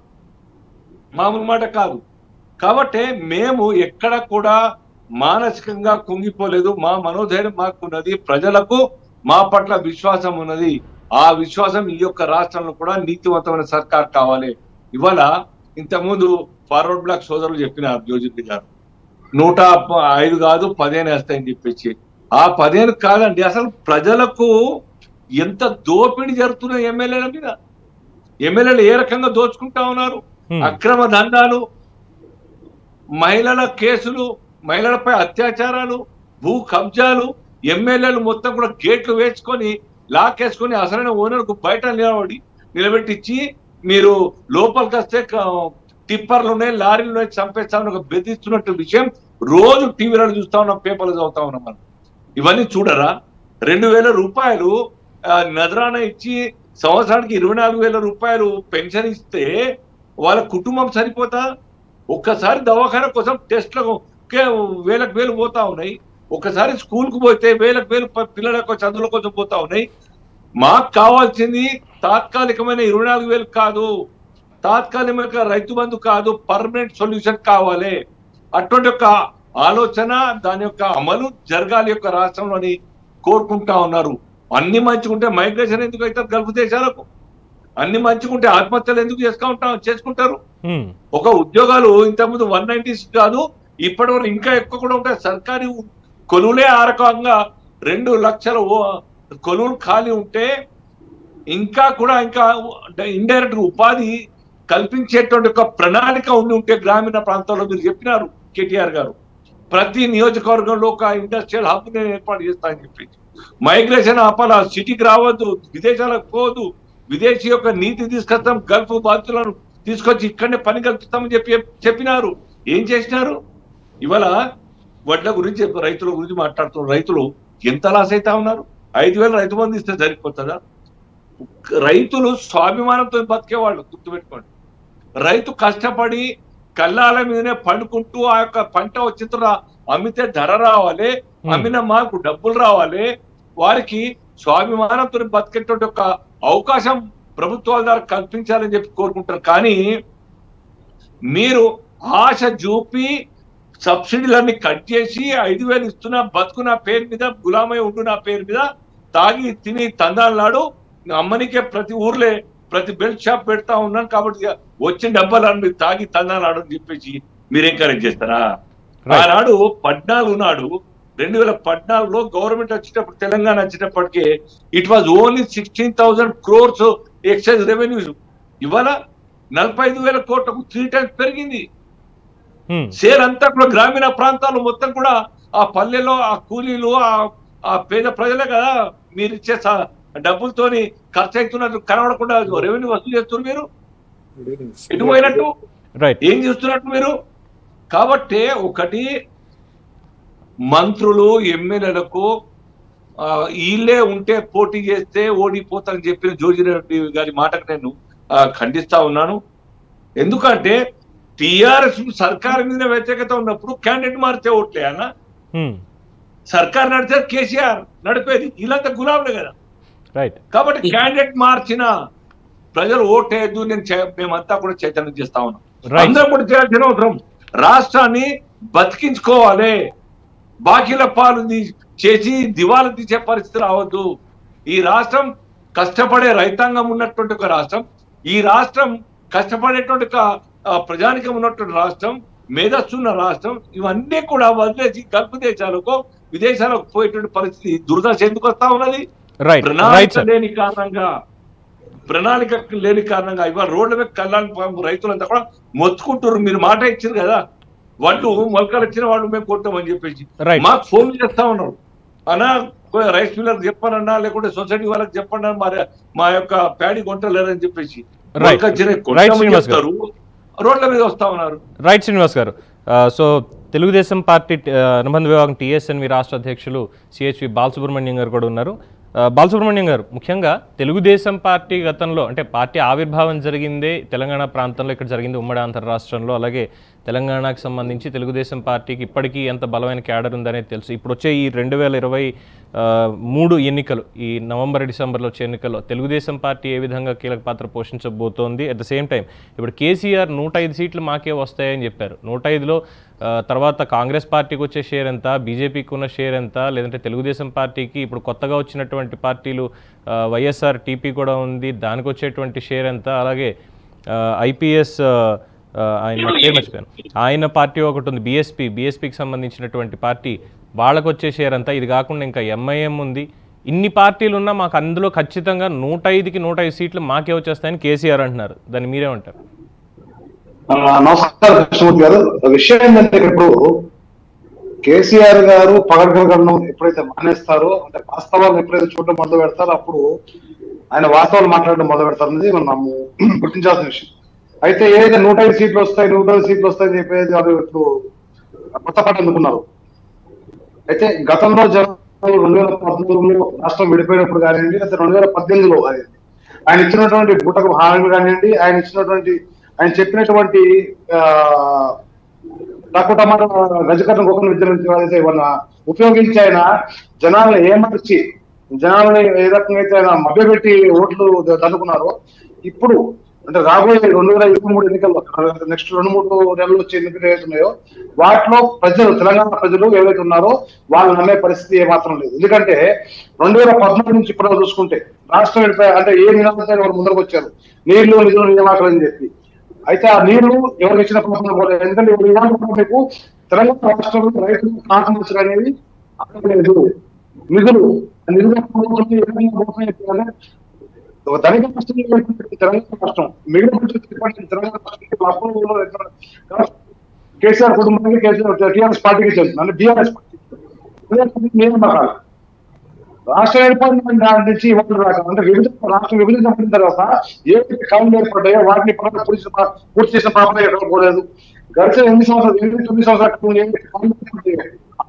మామూలు మాట కాదు కాబట్టి మేము ఎక్కడ కూడా మానసికంగా కుంగిపోలేదు మా మనోధైర్యం మాకు ఉన్నది ప్రజలకు మా పట్ల విశ్వాసం ఉన్నది ఆ విశ్వాసం ఈ యొక్క రాష్ట్రంలో కూడా నీతివంతమైన సర్కార్ కావాలి ఇవాళ ఇంతకుముందు ఫార్వర్డ్ బ్లాక్ సోదరులు చెప్పినారు జ్యోతి గారు నూట ప- ఐదు కాదు పదిహేను వేస్తాయని చెప్పేసి ఆ పదిహేను కాదండి అసలు ప్రజలకు ఎంత దోపిడీ జరుగుతున్న ఎమ్మెల్యేల మీద ఎమ్మెల్యేలు ఏ రకంగా దోచుకుంటా ఉన్నారు హ్మ్. అక్రమ దందాలు మహిళల కేసులు మహిళలపై అత్యాచారాలు భూ కబ్జాలు ఎమ్మెల్యేలు మొత్తం కూడా గేట్లు వేసుకొని లాకేసుకొని అసలైన ఓనర్కు బయట నిలబడి నిలబెట్టించి మీరు లోపలికి వస్తే క- టిప్పర్లు ఉన్నాయి లారీలు ఉన్నాయి చంపేస్తామని ఒక బెదిరిస్తున్నట్టు విషయం రోజు టీవీలో చూస్తా ఉన్నాం పేపర్లు చదువుతా ఉన్నాం మనం ఇవన్నీ చూడరా రెండు వేల రూపాయలు ఆ, నజరానా ఇచ్చి సంవత్సరానికి ఇరవై నాలుగు వేల రూపాయలు పెన్షన్ ఇస్తే వాళ్ళ కుటుంబం సరిపోతా ఒక్కసారి దవాఖాన కోసం టెస్ట్లకు కే- వేలకు వేలు పోతా ఉన్నాయి ఒకసారి స్కూల్ కు పోతే వేలకు వేలు ప- పిల్లల యొక్క చదువుల కోసం పోతా ఉన్నాయి మాకు కావాల్సింది తాత్కాలికమైన ఇరవై నాలుగు వేలు కాదు తాత్కాలిక రైతు బంధు కాదు పర్మనెంట్ సొల్యూషన్ కావాలి అటువంటి యొక్క ఆలోచన దాని యొక్క అమలు జరగాలి యొక్క రాష్ట్రంలోని కోరుకుంటా ఉన్నారు అన్ని మంచుకుంటే మైగ్రేషన్ ఎందుకు అవుతారు గల్ఫ్ దేశాలకు అన్ని మంచుకుంటే ఆత్మహత్యలు ఎందుకు చేసుకుంటా చేసుకుంటారు హ్మ్. ఒక ఉద్యోగాలు ఇంతకుముందు వన్ నైన్టీస్ కాదు ఇప్పటి వరకు ఇంకా ఎక్కువ కూడా ఉంటాయి సర్కారీ ఉ- కొలువులే ఆ రకంగా రెండు లక్షల ఓ- కొలువులు ఖాళీ ఉంటే ఇంకా కూడా ఇంకా ఇండైరెక్ట్ ఉపాధి కల్పించేటువంటి ఒక ప్రణాళిక ఉండి ఉంటే గ్రామీణ ప్రాంతాల్లో మీరు చెప్పినారు కేటీఆర్ గారు ప్రతి నియోజకవర్గంలో ఒక ఇండస్ట్రియల్ హబ్ నేను ఏర్పాటు చేస్తానని చెప్పి మైగ్రేషన్ ఆపాల సిటీకి రావద్దు విదేశాలకు పోవద్దు విదేశీ యొక్క నీతి తీసుకొస్తాం గల్ఫ్ బాధితులను తీసుకొచ్చి ఇక్కడనే పని కల్పిస్తామని చెప్పి చెప్పినారు ఏం చేసినారు ఇవాళ వడ్ల గురించి రైతుల గురించి మాట్లాడుతున్నారు రైతులు ఎంత లాస్ అవుతా ఉన్నారు ఐదు వేలు రైతు బంధు ఇస్తే సరిపోతుందా రైతులు స్వాభిమానంతో బతికేవాళ్ళు గుర్తుపెట్టుకోండి రైతు కష్టపడి కల్లాల మీదనే పండుకుంటూ ఆ యొక్క పంట వచ్చిన తర్వాత అమ్మితే ధర రావాలి అమ్మిన మాకు డబ్బులు రావాలి వారికి స్వాభిమానంతో బతికేటువంటి ఒక అవకాశం ప్రభుత్వాల ద్వారా కల్పించాలని చెప్పి కోరుకుంటారు కానీ మీరు ఆశ చూపి సబ్సిడీలన్నీ కట్ చేసి ఐదు వేలు ఇస్తున్నా బతుకు నా పేరు మీద గులామై ఉండు నా పేరు మీద తాగి తిని తందాలనాడు అమ్మనికే ప్రతి ఊర్లే ప్రతి బెల్ట్ షాప్ పెడతా ఉన్నాను కాబట్టి ఇక వచ్చిన డబ్బాలను మీరు తాగి తందాలనాడు అని చెప్పేసి మీరు ఎంకరేజ్ చేస్తారా Right. ఆనాడు పద్నాలుగు నాడు రెండు వేల పద్నాలుగులో గవర్నమెంట్ వచ్చేటప్పుడు తెలంగాణ వచ్చేటప్పటికి it was only sixteen thousand crores excise revenues ఇవాళ నలభై ఐదు వేల కోట్లకు త్రీ టైమ్స్ పెరిగింది హ్మ్. సేల్ అంతా కూడా గ్రామీణ ప్రాంతాలు మొత్తం కూడా ఆ పల్లెలో ఆ కూలీలు ఆ ఆ పేద ప్రజలే కదా మీరు ఇచ్చే స- డబ్బులతోని ఖర్చు అవుతున్నట్టు కనబడకుండా రెవెన్యూ వసూలు చేస్తున్నారు మీరు ఎటు పోయినట్టు రైట్ ఏం చేస్తున్నట్టు మీరు కాబట్టి ఒకటి మంత్రులు ఎమ్మెల్యేలకు ఆ, వీళ్ళే ఉంటే పోటీ చేస్తే ఓడిపోతారని చెప్పిన జోజిరెడ్డి గారి మాటకు నేను ఆ, ఖండిస్తా ఉన్నాను ఎందుకంటే టిఆర్ఎస్ సర్కార్ మీద వ్యతిరేకత ఉన్నప్పుడు క్యాండిడేట్ మారితే ఓట్లే అన్న హ్మ్. సర్కార్ నడితే కేసీఆర్ నడిపేది వీళ్ళంతా గులాంలే కదా రైట్ కాబట్టి క్యాండిడేట్ మార్చిన ప్రజలు ఓటేయద్దు నేను చే- మేమంతా కూడా చైతన్యం చేస్తా ఉన్నాం Right. అందరం కూడా చేయాల్సిన అవసరం రాష్ట్రాన్ని బతికించుకోవాలి బాకీల పాలు తీ- చేసి దివాలా తీసే పరిస్థితి రావద్దు ఈ రాష్ట్రం కష్టపడే రైతాంగం ఉన్నటువంటి ఒక రాష్ట్రం ఈ రాష్ట్రం కష్టపడేటువంటి ఒక ఆ, ప్రజానికం ఉన్నటువంటి రాష్ట్రం మేధస్సు ఉన్న రాష్ట్రం ఇవన్నీ కూడా వదిలేసి గల్ఫ్ దేశాలకు విదేశాలకు పోయేటువంటి పరిస్థితి దురదశ ఎందుకు వస్తా ఉన్నది రైట్ రైట్ ప్రణాళిక సార్ లేని కారణంగా ప్రణాళిక లేని కారణంగా ఇవాళ రోడ్ల మీద కళ్యాణ్ పాపం రైతులంతా కూడా మొత్తుకుంటారు మీరు మాట ఇచ్చారు కదా వాళ్ళు మొలకలు వచ్చిన వాళ్ళు మేము కొట్టామని చెప్పేసి Right. మాకు ఫోన్ చేస్తా ఉన్నారు అన్నా కొ- రైస్ మిల్లర్ చెప్పానన్నా లేకుంటే సొసైటీ వాళ్ళకి చెప్పండి మరి మా యొక్క ప్యాడీ కొంటలేరని చెప్పేసి Right. మొలకలు వచ్చినాయి, Right, కొట్టామని శ్రీనివాస్ గారు. చెప్తారు రోడ్ల మీద వస్తా ఉన్నారు రైట్ శ్రీనివాస్ గారు ఆ, సో తెలుగుదేశం పార్టీ ఆ, అనుబంధ విభాగం టీఎస్ఎన్వి రాష్ట్ర అధ్యక్షులు సిహెచ్వి బాలసుబ్రహ్మణ్యం గారు కూడా ఉన్నారు ఆ, బాలసుబ్రహ్మణ్యం గారు ముఖ్యంగా తెలుగుదేశం పార్టీ గతంలో అంటే పార్టీ ఆవిర్భావం జరిగిందే తెలంగాణ ప్రాంతంలో ఇక్కడ జరిగింది ఉమ్మడి ఆంధ్ర రాష్ట్రంలో అలాగే తెలంగాణకు సంబంధించి తెలుగుదేశం పార్టీకి ఇప్పటికీ ఎంత బలమైన క్యాడర్ ఉందనేది తెలుసు ఇప్పుడు వచ్చే ఈ రెండు వేల ఇరవై మూడు ఎన్నికలు ఈ నవంబర్ డిసెంబర్లో వచ్చే ఎన్నికల్లో తెలుగుదేశం పార్టీ ఏ విధంగా కీలక పాత్ర పోషించబోతోంది అట్ ద సేమ్ టైం ఇప్పుడు కేసీఆర్ నూట ఐదు సీట్లు మాకే వస్తాయని చెప్పారు నూట ఐదులో ఆ, తర్వాత కాంగ్రెస్ పార్టీకి వచ్చే షేర్ ఎంత బీజేపీకి ఉన్న షేర్ ఎంత లేదంటే తెలుగుదేశం పార్టీకి ఇప్పుడు కొత్తగా వచ్చినటువంటి పార్టీలు ఆ, వైఎస్ఆర్ టీపీ కూడా ఉంది దానికి వచ్చేటువంటి షేర్ ఎంత అలాగే ఐపీఎస్ ఆయన నా పేరు మర్చిపోయాను ఆయన పార్టీ ఒకటి ఉంది బీఎస్పీ బీఎస్పీకి సంబంధించినటువంటి పార్టీ వాళ్ళకు వచ్చే షేర్ అంతా ఇది కాకుండా ఇంకా ఎంఐఎం ఉంది ఇన్ని పార్టీలు ఉన్నా మాకు అందులో ఖచ్చితంగా నూట ఐదుకి నూట ఐదు సీట్లు మాకే వచ్చేస్తాయని కేసీఆర్ అంటున్నారు దాన్ని మీరేమంటారు ఆ, నమస్కారం కృష్ణమూర్తి గారు విషయం ఏంటంటే ఇప్పుడు కేసీఆర్ గారు పగడగలగడం ఎప్పుడైతే మానేస్తారో అంటే వాస్తవాలను ఎప్పుడైతే చూడడం మొదలు పెడతారో అప్పుడు ఆయన వాస్తవాలు మాట్లాడడం మొదలు పెడతారు అనేది మనము గుర్తించాల్సిన విషయం అయితే ఏదైతే నూట ఐదు సీట్లు వస్తాయి నూట ఐదు సీట్లు వస్తాయని చెప్పేది వాళ్ళు ఇప్పుడు కొత్త పాట అందుకున్నారు అయితే గతంలో జనం రెండు వేల పద్నాలుగులో రాష్ట్రం విడిపోయినప్పుడు కానివ్వండి లేకపోతే రెండు వేల పద్దెనిమిదిలో కానివ్వండి ఆయన ఇచ్చినటువంటి బుటకు హామీలు కానివ్వండి ఆయన ఇచ్చినటువంటి ఆయన చెప్పినటువంటి ఆ టమాట గజకర్ణ గోకర్ణ విద్య నుంచి ఏదైతే ఏమన్నా ఉపయోగించి ఆయన జనాలను ఏమర్చి జనాలని ఏ రకంగా అయితే ఆయన మభ్యపెట్టి ఓట్లు తన్నుకున్నారో ఇప్పుడు అంటే రాబోయే రెండు వేల ఇరవై మూడు ఎన్నికల్లో నెక్స్ట్ రెండు మూడు నెలలు వచ్చే ఎన్నికలు ఏవైతే ఉన్నాయో వాటిలో ప్రజలు తెలంగాణ ప్రజలు ఏవైతే ఉన్నారో వాళ్ళు నమ్మే పరిస్థితి ఏమాత్రం లేదు ఎందుకంటే రెండు వేల పద్నాలుగు నుంచి ఇప్పుడు చూసుకుంటే రాష్ట్రం వెళ్ళిపోయి అంటే ఏ నినాదంతో వారు ముందరకు వచ్చారు నీళ్లు నిధులు నియామకాలు అని చెప్పి అయితే ఆ నీళ్లు ఎవరికి ఇచ్చిన ప్రభుత్వం పోలేదు ఎందుకంటే ఇప్పుడు ఇవాళ కూడా మీకు తెలంగాణ రాష్ట్రంలో రైతులు కాంట్రవర్సీ అనేది లేదు నిధులు ఆ నిధులు ఎక్కడ పోతుంది, ఏ విధంగా పోతున్నాయి అంటే ఒక ధనిక రాష్ట్రం అయినటువంటి తెలంగాణ రాష్ట్రం మిగిలిన రాష్ట్రాలకి తెలంగాణ రాష్ట్రానికి అప్పులు ఎక్కడ- కేసీఆర్ కుటుంబానికి కేసీఆర్ టీఆర్ఎస్ పార్టీకి చెందుతుంది అంటే బీఆర్ఎస్ పార్టీ నియామకాలు రాష్ట్ర ఏర్పడిన దాని నుంచి ఇవ్వడం రాక అంటే విభజన రాష్ట్రం విభజించబడిన తర్వాత ఏ కాలం ఏర్పడ్డాయో వాటిని పునః పూర్తి చేసిన- పూర్తి చేసిన పాపన ఎక్కడ పోలేదు గడిచిన ఎనిమిది సంవత్సరాలు ఎనిమిది తొమ్మిది సంవత్సరాల క్రితం ఏ కాలం ఏర్పడ్డాయో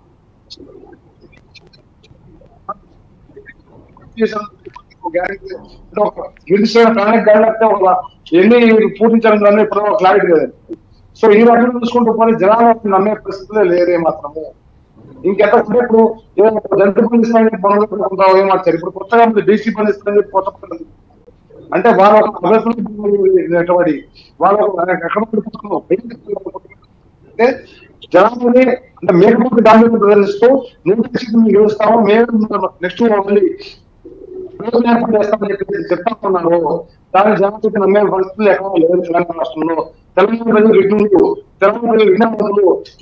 చేసిన ఒక guarantee, అంటే ఒక నిర్దిష్టమైన ప్రణాళిక గడితే ఒక ఎన్ని పూర్తించడం కానీ ఇప్పుడు క్లారిటీ లేదండి సో ఈ రకంగా చూసుకుంటూ పోతే జనాలు నమ్మే పరిస్థితులే లేదే మాత్రము ఇంకెంత అంటే ఇప్పుడు ఏదో జంతు పనిస్తామని పనులు పెట్టుకుంటావు ఏమో వచ్చారు ఇప్పుడు కొత్తగా మీరు డీసీ పనిస్తామని చెప్పి కొత్త పనులు అంటే వాళ్ళ ఒక అభ్యర్థులు వాళ్ళ ఒక ఎక్కడ పెట్టుకుంటున్నావు? అంటే జనాలని అంటే మేకపోతే దాని ప్రదర్శిస్తూ నువ్వు గెలుస్తాము మేము నెక్స్ట్ మళ్ళీ ప్రయోజనం ఏర్పాటు చేస్తామని చెప్పి చెప్తా ఉన్నారు దాని జనానికి నమ్మే పరిస్థితులు ఎక్కడ లేదు తెలంగాణ రాష్ట్రంలో తెలంగాణ ప్రజలు విఘ్నులు తెలంగాణ ప్రజలు విజ్ఞాపనలు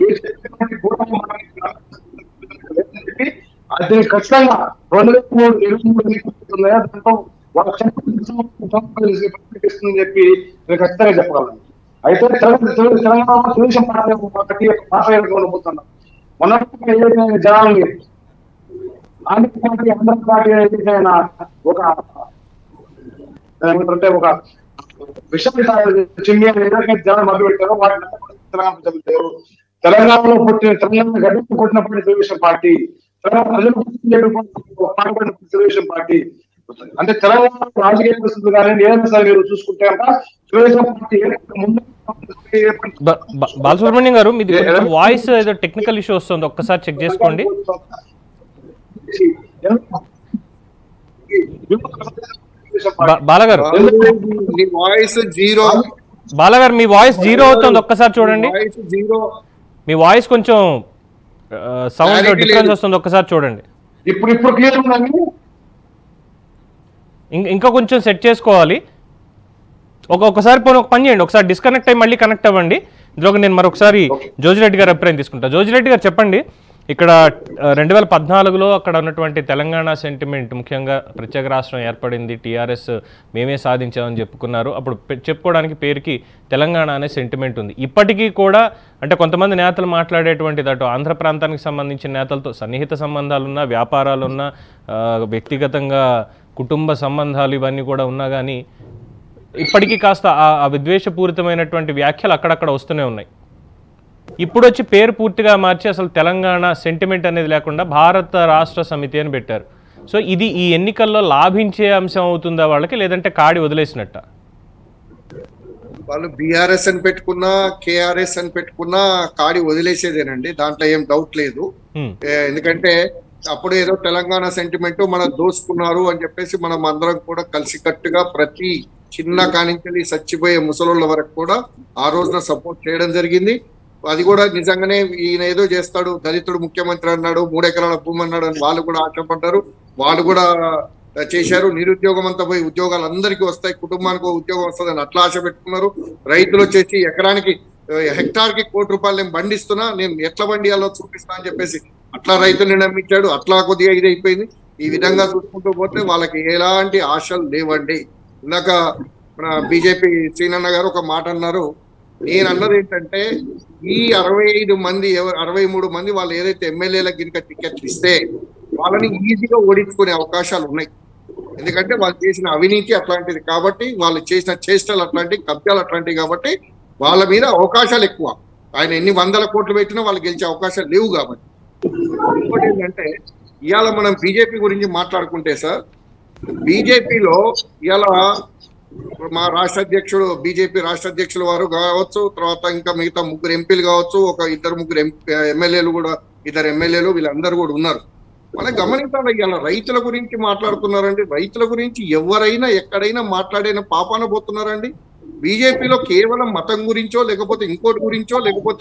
చెప్పి అది ఖచ్చితంగా రెండు వేల మూడు ఇరవై మూడు ఎన్నికలు ఉన్నాయో దాంట్లో వాళ్ళ ఇస్తుందని చెప్పి నేను ఖచ్చితంగా చెప్పగలను అయితే తెలంగాణ తెలు- తెలంగాణ తెలుగుదేశం పార్టీ ఒకటి భాష ఉండబోతున్నాం మొన్న ఏదైతే జనాల్ని ఆంధ్ర పార్టీ ఆంధ్ర పార్టీ ఏదైనా ఒక ఏమంటారంటే ఒక విషయం చిన్ని ఏదైతే జనం మధ్య పెట్టారో వాటిని తెలంగాణ ప్రజలు లేరు తెలంగాణలో పుట్టిన తెలంగాణ గడ్డకు పుట్టినప్పుడు తెలుగుదేశం పార్టీ తెలంగాణ ప్రజలు పుట్టినప్పుడు పాల్పడిన తెలుగుదేశం పార్టీ అంటే తెలంగాణ రాజకీయ పరిస్థితులు కానీ ఏదైనా సరే మీరు చూసుకుంటే కనుక తెలుగుదేశం పార్టీ ముందు బ- బ- బాలసుబ్రహ్మణ్యం గారు మీది కొంచెం వాయిస్ ఏదో టెక్నికల్ ఇష్యూ వస్తుంది ఒక్కసారి చెక్ చేసుకోండి బా- బాలగారు నీ వాయిస్ జీరో బాలగారు మీ వాయిస్ జీరో అవుతుంది ఒక్కసారి చూడండి వాయిస్ జీరో మీ వాయిస్ కొంచెం సౌండ్ Clarity డిఫరెన్స్ లేదు. వస్తుంది ఒక్కసారి చూడండి ఇప్పుడు ఇప్పుడు క్లియర్ ఉందండి ఇం- ఇంకా కొంచెం సెట్ చేసుకోవాలి ఒక ఒకసారి పోనీ ఒక పని చేయండి ఒకసారి డిస్కనెక్ట్ అయ్యి మళ్ళీ కనెక్ట్ అవ్వండి ఇందులోకి నేను మరొకసారి జోజిరెడ్డి గారు అభిప్రాయం తీసుకుంటా జోజిరెడ్డి గారు చెప్పండి ఇక్కడ రెండు వేల పద్నాలుగులో అక్కడ ఉన్నటువంటి తెలంగాణ సెంటిమెంట్ ముఖ్యంగా ప్రత్యేక రాష్ట్రం ఏర్పడింది టీఆర్ఎస్ మేమే సాధించామని చెప్పుకున్నారు అప్పుడు పె- చెప్పుకోవడానికి పేరుకి తెలంగాణ అనే సెంటిమెంట్ ఉంది ఇప్పటికీ కూడా అంటే కొంతమంది నేతలు మాట్లాడేటువంటిది అటు ఆంధ్ర ప్రాంతానికి సంబంధించిన నేతలతో సన్నిహిత సంబంధాలున్నా వ్యాపారాలున్నా ఆ, వ్యక్తిగతంగా కుటుంబ సంబంధాలు ఇవన్నీ కూడా ఉన్నా కానీ ఇప్పటికీ కాస్త ఆ- ఆ విద్వేషపూరితమైనటువంటి వ్యాఖ్యలు అక్కడక్కడ వస్తూనే ఉన్నాయి ఇప్పుడు వచ్చి పేరు పూర్తిగా మార్చి అసలు తెలంగాణ సెంటిమెంట్ అనేది లేకుండా భారత రాష్ట్ర సమితి అని పెట్టారు సో ఇది ఈ ఎన్నికల్లో లాభించే అంశం అవుతుందా వాళ్ళకి లేదంటే కాడి వదిలేసినట్ట వాళ్ళు బీఆర్ఎస్ అని పెట్టుకున్నా కేఆర్ఎస్ అని పెట్టుకున్నా కాడి వదిలేసేదేనండి దాంట్లో ఏం డౌట్ లేదు హ్మ్. ఏ, ఎందుకంటే అప్పుడు ఏదో తెలంగాణ సెంటిమెంట్ మన దోసుకున్నారు అని చెప్పేసి మనం అందరం కూడా కలిసికట్టుగా ప్రతి చిన్న కానించి చచ్చిపోయే ముసలోళ్ళ వరకు కూడా ఆ రోజున సపోర్ట్ చేయడం జరిగింది అది కూడా నిజంగానే ఈయన ఏదో చేస్తాడు దళితుడు ముఖ్యమంత్రి అన్నాడు మూడు ఎకరాల భూమి అన్నాడు అని వాళ్ళు కూడా ఆశపడ్డారు వాళ్ళు కూడా చేశారు నిరుద్యోగం అంతా పోయి ఉద్యోగాలు అందరికీ వస్తాయి కుటుంబానికి ఒక ఉద్యోగం వస్తుందని అట్లా ఆశ పెట్టుకున్నారు రైతులు వచ్చేసి ఎకరానికి హెక్టార్ కి కోటి రూపాయలు నేను బండిస్తున్నా నేను ఎట్లా బండియాలో చూపిస్తా అని చెప్పేసి అట్లా రైతుల్ని నమ్మించాడు అట్లా కొద్దిగా ఇది అయిపోయింది ఈ విధంగా చూసుకుంటూ పోతే వాళ్ళకి ఎలాంటి ఆశలు లేవండి ఇందాక మన బీజేపీ శ్రీనన్న గారు ఒక మాట అన్నారు నేను అన్నది ఏంటంటే ఈ అరవై ఐదు మంది ఎవ- అరవై మూడు మంది వాళ్ళు ఏదైతే ఎమ్మెల్యేలకు గినక టికెట్లు ఇస్తే వాళ్ళని ఈజీగా ఓడించుకునే అవకాశాలు ఉన్నాయి ఎందుకంటే వాళ్ళు చేసిన అవినీతి అట్లాంటిది కాబట్టి వాళ్ళు చేసిన చేష్టలు అట్లాంటివి కబ్జాలు అట్లాంటివి కాబట్టి వాళ్ళ మీద అవకాశాలు ఎక్కువ ఆయన ఎన్ని వందల కోట్లు పెట్టినా వాళ్ళు గెలిచే అవకాశాలు లేవు కాబట్టి ఇంకోటి ఏంటంటే ఇవాళ మనం బీజేపీ గురించి మాట్లాడుకుంటే సార్ బీజేపీలో ఇవాళ మా రాష్ట్ర అధ్యక్షుడు బీజేపీ రాష్ట్ర అధ్యక్షులు వారు కావచ్చు తర్వాత ఇంకా మిగతా ముగ్గురు ఎంపీలు కావచ్చు ఒక ఇద్దరు ముగ్గురు ఎమ్మెల్యేలు కూడా ఇద్దరు ఎమ్మెల్యేలు వీళ్ళందరూ కూడా ఉన్నారు మనం గమనించాలి ఇవాళ రైతుల గురించి మాట్లాడుతున్నారండి రైతుల గురించి ఎవరైనా ఎక్కడైనా మాట్లాడిన పాపాన పోతున్నారండి బీజేపీలో కేవలం మతం గురించో లేకపోతే ఇంకోటి గురించో లేకపోతే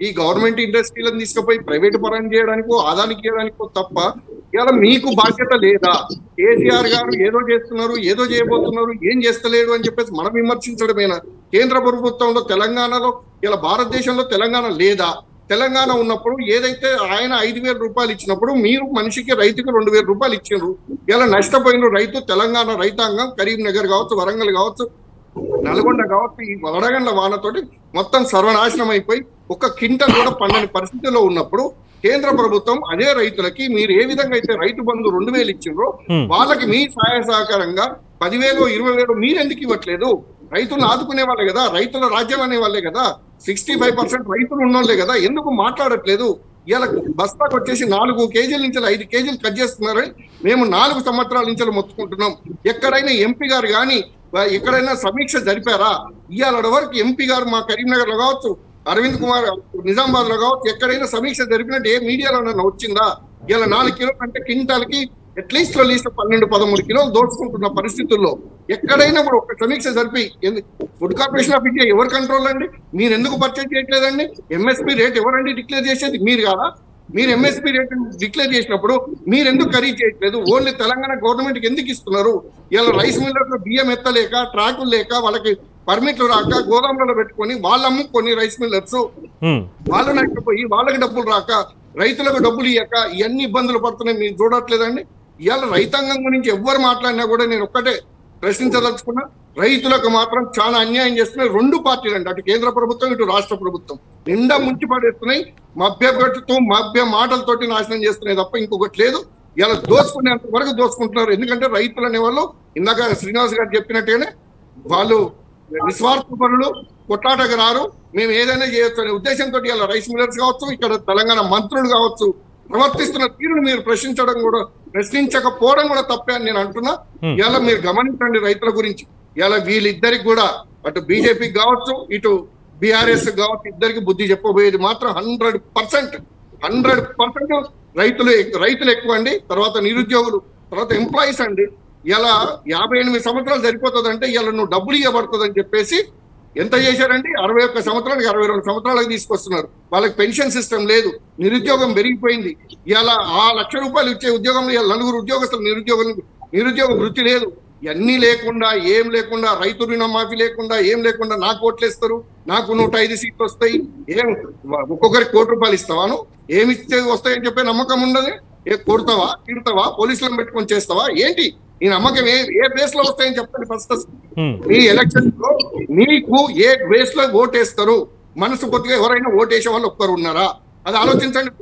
ఈ గవర్నమెంట్ ఇండస్ట్రీలను తీసుకుపోయి ప్రైవేట్ పరం చేయడానికో ఆదానికి చేయడానికో తప్ప ఇలా మీకు బాధ్యత లేదా కేసీఆర్ గారు ఏదో చేస్తున్నారు ఏదో చేయబోతున్నారు ఏం చేస్తలేడు అని చెప్పేసి మనం విమర్శించడమేనా కేంద్ర ప్రభుత్వంలో తెలంగాణలో ఇలా భారతదేశంలో తెలంగాణ లేదా తెలంగాణ ఉన్నప్పుడు ఏదైతే ఆయన ఐదు వేల రూపాయలు ఇచ్చినప్పుడు మీరు మనిషికి రైతుకి రెండు వేల రూపాయలు ఇచ్చారు ఇలా నష్టపోయిన రైతు తెలంగాణ రైతాంగం కరీంనగర్ కావచ్చు వరంగల్ కావచ్చు నల్గొండ కావచ్చు ఈ వడగండ్ల వానతోటి మొత్తం సర్వనాశనం అయిపోయి ఒక కింటల్ కూడా పండని పరిస్థితిలో ఉన్నప్పుడు కేంద్ర ప్రభుత్వం అదే రైతులకి మీరు ఏ విధంగా అయితే రైతు బంధు రెండు వేలు ఇచ్చిండ్రో Hmm. వాళ్ళకి మీ సహాయ సహకారంగా పదివేలు ఇరవై వేలు మీరు ఎందుకు ఇవ్వట్లేదు రైతులను ఆదుకునే వాళ్ళే కదా రైతుల రాజ్యం అనే వాళ్ళే కదా సిక్స్టీ ఫైవ్ పర్సెంట్ రైతులు ఉన్నోళ్ళే కదా ఎందుకు మాట్లాడట్లేదు ఇలా బస్తాకు వచ్చేసి నాలుగు కేజీల నుంచి ఐదు కేజీలు కట్ చేస్తున్నారని మేము నాలుగు సంవత్సరాల నుంచి మొత్తుకుంటున్నాం ఎక్కడైనా ఎంపీ గారు కానీ ఎక్కడైనా సమీక్ష జరిపారా ఇవాళ వరకు ఎంపీ గారు మా కరీంనగర్ లో కావచ్చు అరవింద్ కుమార్ నిజామాబాద్ లో కావచ్చు ఎక్కడైనా సమీక్ష జరిపినట్టు ఏ మీడియాలో నన్ను వచ్చిందా ఇలా నాలుగు కిలో అంటే క్వింటాల్కి అట్లీస్ట్ లీస్ట్ పన్నెండు పదమూడు కిలోలు దోచుకుంటున్న పరిస్థితుల్లో ఎక్కడైనా కూడా ఒక సమీక్ష జరిపి ఎందు- ఫుడ్ కార్పొరేషన్ ఆఫ్ ఇండియా ఎవరు కంట్రోల్ అండి మీరు ఎందుకు పర్చేజ్ చేయట్లేదండి ఎంఎస్పీ రేట్ ఎవరండి డిక్లేర్ చేసేది మీరు కాదా మీరు ఎంఎస్పీ రేట్ డిక్లేర్ చేసినప్పుడు మీరు ఎందుకు ఖరీదు చేయట్లేదు ఓన్లీ తెలంగాణ గవర్నమెంట్ కి ఎందుకు ఇస్తున్నారు ఇలా రైస్ మిల్లర్లు బియ్యం ఎత్తలేక ట్రాకులు లేక వాళ్ళకి పర్మిట్లు రాక గోదాములలో పెట్టుకొని వాళ్ళు అమ్ముకొని రైస్ మిల్లర్స్ హ్మ్. వాళ్ళు నష్టపోయి వాళ్ళకి డబ్బులు రాక రైతులకు డబ్బులు ఇయ్యక ఇవన్నీ ఇబ్బందులు పడుతున్నాయి మీరు చూడట్లేదండి ఇవాళ రైతాంగం గురించి ఎవ్వరు మాట్లాడినా కూడా నేను ఒక్కటే ప్రశ్నించదలుచుకున్నా రైతులకు మాత్రం చాలా అన్యాయం చేస్తున్నాయి రెండు పార్టీలు అండి అటు కేంద్ర ప్రభుత్వం ఇటు రాష్ట్ర ప్రభుత్వం నిండా ముంచి పడేస్తున్నాయి మభ్య పెట్టుతూ మభ్య మాటలతోటి నాశనం చేస్తున్నాయి తప్ప ఇంకొకటి లేదు ఇలా దోసుకునేంత వరకు దోసుకుంటున్నారు ఎందుకంటే రైతులు అనే వాళ్ళు ఇందాక శ్రీనివాస్ గారు చెప్పినట్టుగానే వాళ్ళు నిస్వార్థ పనులు కొట్లాటకు రారు మేము ఏదైనా చేయొచ్చు అనే ఉద్దేశంతో ఇలా రైస్ మిల్లర్స్ కావచ్చు ఇక్కడ తెలంగాణ మంత్రులు కావచ్చు ప్రవర్తిస్తున్న తీరును మీరు ప్రశ్నించడం కూడా ప్రశ్నించకపోవడం కూడా తప్పే అని నేను అంటున్నా Hmm. ఇలా మీరు గమనించండి రైతుల గురించి ఇలా వీళ్ళిద్దరికి కూడా అటు బీజేపీకి కావచ్చు ఇటు బీఆర్ఎస్ కావచ్చు ఇద్దరికి బుద్ధి చెప్పబోయేది మాత్రం హండ్రెడ్ పర్సెంట్ హండ్రెడ్ పర్సెంట్ రైతులు రైతులు ఎక్కువ అండి తర్వాత నిరుద్యోగులు తర్వాత ఎంప్లాయీస్ అండి ఇలా యాభై ఎనిమిది సంవత్సరాలు సరిపోతుందంటే ఇలా నువ్వు డబ్బులు ఇవ్వబడుతుంది అని చెప్పేసి ఎంత చేశారండి అరవై ఒక్క సంవత్సరానికి అరవై రెండు సంవత్సరాలకు తీసుకొస్తున్నారు వాళ్ళకి పెన్షన్ సిస్టమ్ లేదు నిరుద్యోగం పెరిగిపోయింది ఇలా ఆ లక్ష రూపాయలు ఇచ్చే ఉద్యోగంలో ఇలా నలుగురు ఉద్యోగస్తులు నిరుద్యోగం నిరుద్యోగ వృత్తి లేదు ఇవన్నీ లేకుండా ఏం లేకుండా రైతు రుణమాఫీ లేకుండా ఏం లేకుండా నాకు ఓట్లేస్తారు నాకు నూట ఐదు సీట్లు వస్తాయి ఏం ఒక్కొక్కరికి కోటి రూపాయలు ఇస్తావాను ఏమి ఇస్తే వస్తాయని చెప్పే నమ్మకం ఉండదు ఏ కొడతావా తిడతావా పోలీసులను పెట్టుకొని చేస్తావా ఏంటి ఈ నమ్మకం ఏ ఏ బేస్ లో వస్తాయని చెప్పండి ఫస్ట్ హ్మ్. మీ ఎలక్షన్ లో మీకు ఏ బేస్ లో ఓటేస్తారు మనసు కొద్దిగా ఎవరైనా ఓటేసే వాళ్ళు ఒక్కరు ఉన్నారా అది ఆలోచించండి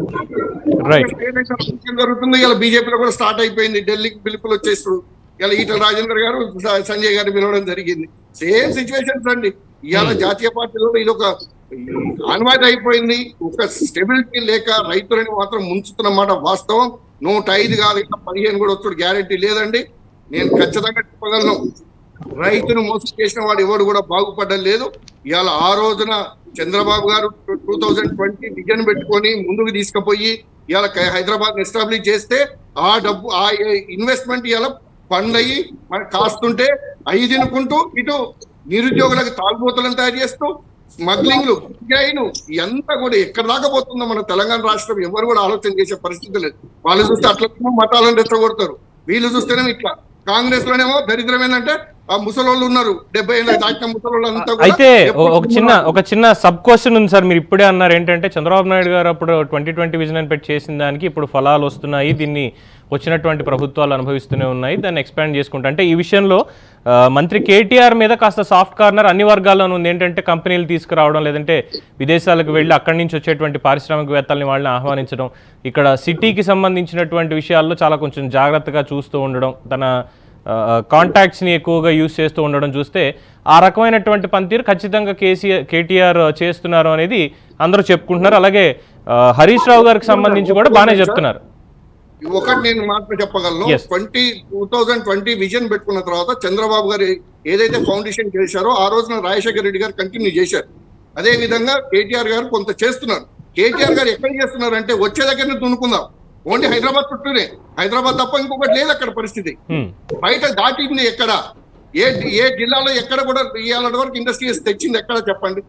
రైట్ ఏదైతే రాజకీయం జరుగుతుందో ఇలా బీజేపీలో కూడా స్టార్ట్ అయిపోయింది ఢిల్లీకి పిలుపులు వచ్చేస్తారు ఇలా ఈటల రాజేందర్ గారు స- సంజయ్ గారు పిలవడం జరిగింది సేమ్ సిచ్యువేషన్స్ అండి ఇవాళ జాతీయ పార్టీలో ఇది ఒక ఆన్వాయితీ అయిపోయింది ఒక స్టెబిలిటీ లేక రైతులని మాత్రం ముంచుతున్నమాట వాస్తవం నూట ఐదు కాదు ఇంకా పదిహేను కూడా వచ్చాడు గ్యారంటీ లేదండి నేను ఖచ్చితంగా చెప్పగలను రైతును మోసం చేసిన వాడు ఎవడు కూడా బాగుపడడం లేదు ఇవాళ ఆ రోజున చంద్రబాబు గారు టూ థౌజండ్ ట్వంటీ విజన్ పెట్టుకొని ముందుకు తీసుకుపోయి ఇవాళ హైదరాబాద్ ఎస్టాబ్లిష్ చేస్తే ఆ డబ్బు ఆ ఇన్వెస్ట్మెంట్ ఇవాళ ఫండ్ అయ్యి మనకు కాస్తుంటే అయి తినుకుంటూ ఇటు నిరుద్యోగులకు తాగుబోతులను తయారు చేస్తూ స్మగ్లింగ్లు గంజాయిలు ఇదంతా కూడా ఎక్కడ దాకా పోతుందో మన తెలంగాణ రాష్ట్రం ఎవరు కూడా ఆలోచన చేసే పరిస్థితి లేదు వాళ్ళు చూస్తే అట్లా మతాలను రెచ్చగొడతారు వీళ్ళు చూస్తేనేమో ఇట్లా కాంగ్రెస్ లోనేమో దరిద్రం ఏంటంటే ఆ ముసలోళ్ళు ఉన్నారు డెబ్బై ఏళ్ళ దాటిన ముసలోళ్ళు అంతా కూడా అయితే ఓ- ఎప్పుడు ఒక చిన్న ఒక చిన్న సబ్ క్వశ్చన్ ఉంది సార్ మీరు ఇప్పుడే అన్నారు ఏంటంటే చంద్రబాబు నాయుడు గారు అప్పుడు ట్వంటీ ట్వంటీ విజన్ అని పెట్టి చేసిన దానికి ఇప్పుడు ఫలాలు వస్తున్నాయి దీన్ని వచ్చినటువంటి ప్రభుత్వాలు అనుభవిస్తూనే ఉన్నాయి దాన్ని ఎక్స్పాండ్ చేసుకుంటా అంటే ఈ విషయంలో ఆ, మంత్రి కేటీఆర్ మీద కాస్త సాఫ్ట్ కార్నర్ అన్ని వర్గాల్లోనూ ఉంది ఏంటంటే కంపెనీలు తీసుకురావడం లేదంటే విదేశాలకు వెళ్ళి అక్కడి నుంచి వచ్చేటువంటి పారిశ్రామికవేత్తల్ని వాళ్ళని ఆహ్వానించడం ఇక్కడ సిటీకి సంబంధించినటువంటి విషయాల్లో చాలా కొంచెం జాగ్రత్తగా చూస్తూ ఉండడం తన కాంటాక్ట్స్ని ఎక్కువగా యూజ్ చేస్తూ ఉండడం చూస్తే ఆ రకమైనటువంటి పనితీరు ఖచ్చితంగా కేసీఆర్ కేటీఆర్ చేస్తున్నారు అనేది అందరూ చెప్పుకుంటున్నారు అలాగే ఆ, హరీష్ రావు గారికి సంబంధించి కూడా బాగానే చెప్తున్నారు ఒకటి నేను మాత్రం చెప్పగలను Yes. Twenty two thousand twenty vision పెట్టుకున్న తర్వాత చంద్రబాబు గారు ఏదైతే ఫౌండేషన్ చేశారో ఆ రోజున రాజశేఖర రెడ్డి గారు కంటిన్యూ చేశారు అదే విధంగా కేటీఆర్ గారు కొంత చేస్తున్నారు కేటీఆర్ గారు ఎక్కడ చేస్తున్నారు అంటే వచ్చే దగ్గరనే దున్నుకుందాం ఓన్లీ హైదరాబాద్ చుట్టూనే హైదరాబాద్ తప్ప ఇంకొకటి లేదు అక్కడ పరిస్థితి హ్మ్. బయట దాటింది ఎక్కడ ఏ ఏ జిల్లాలో ఎక్కడ కూడా ఇవాళ వరకు ఇండస్ట్రీస్ తెచ్చింది ఎక్కడ చెప్పండి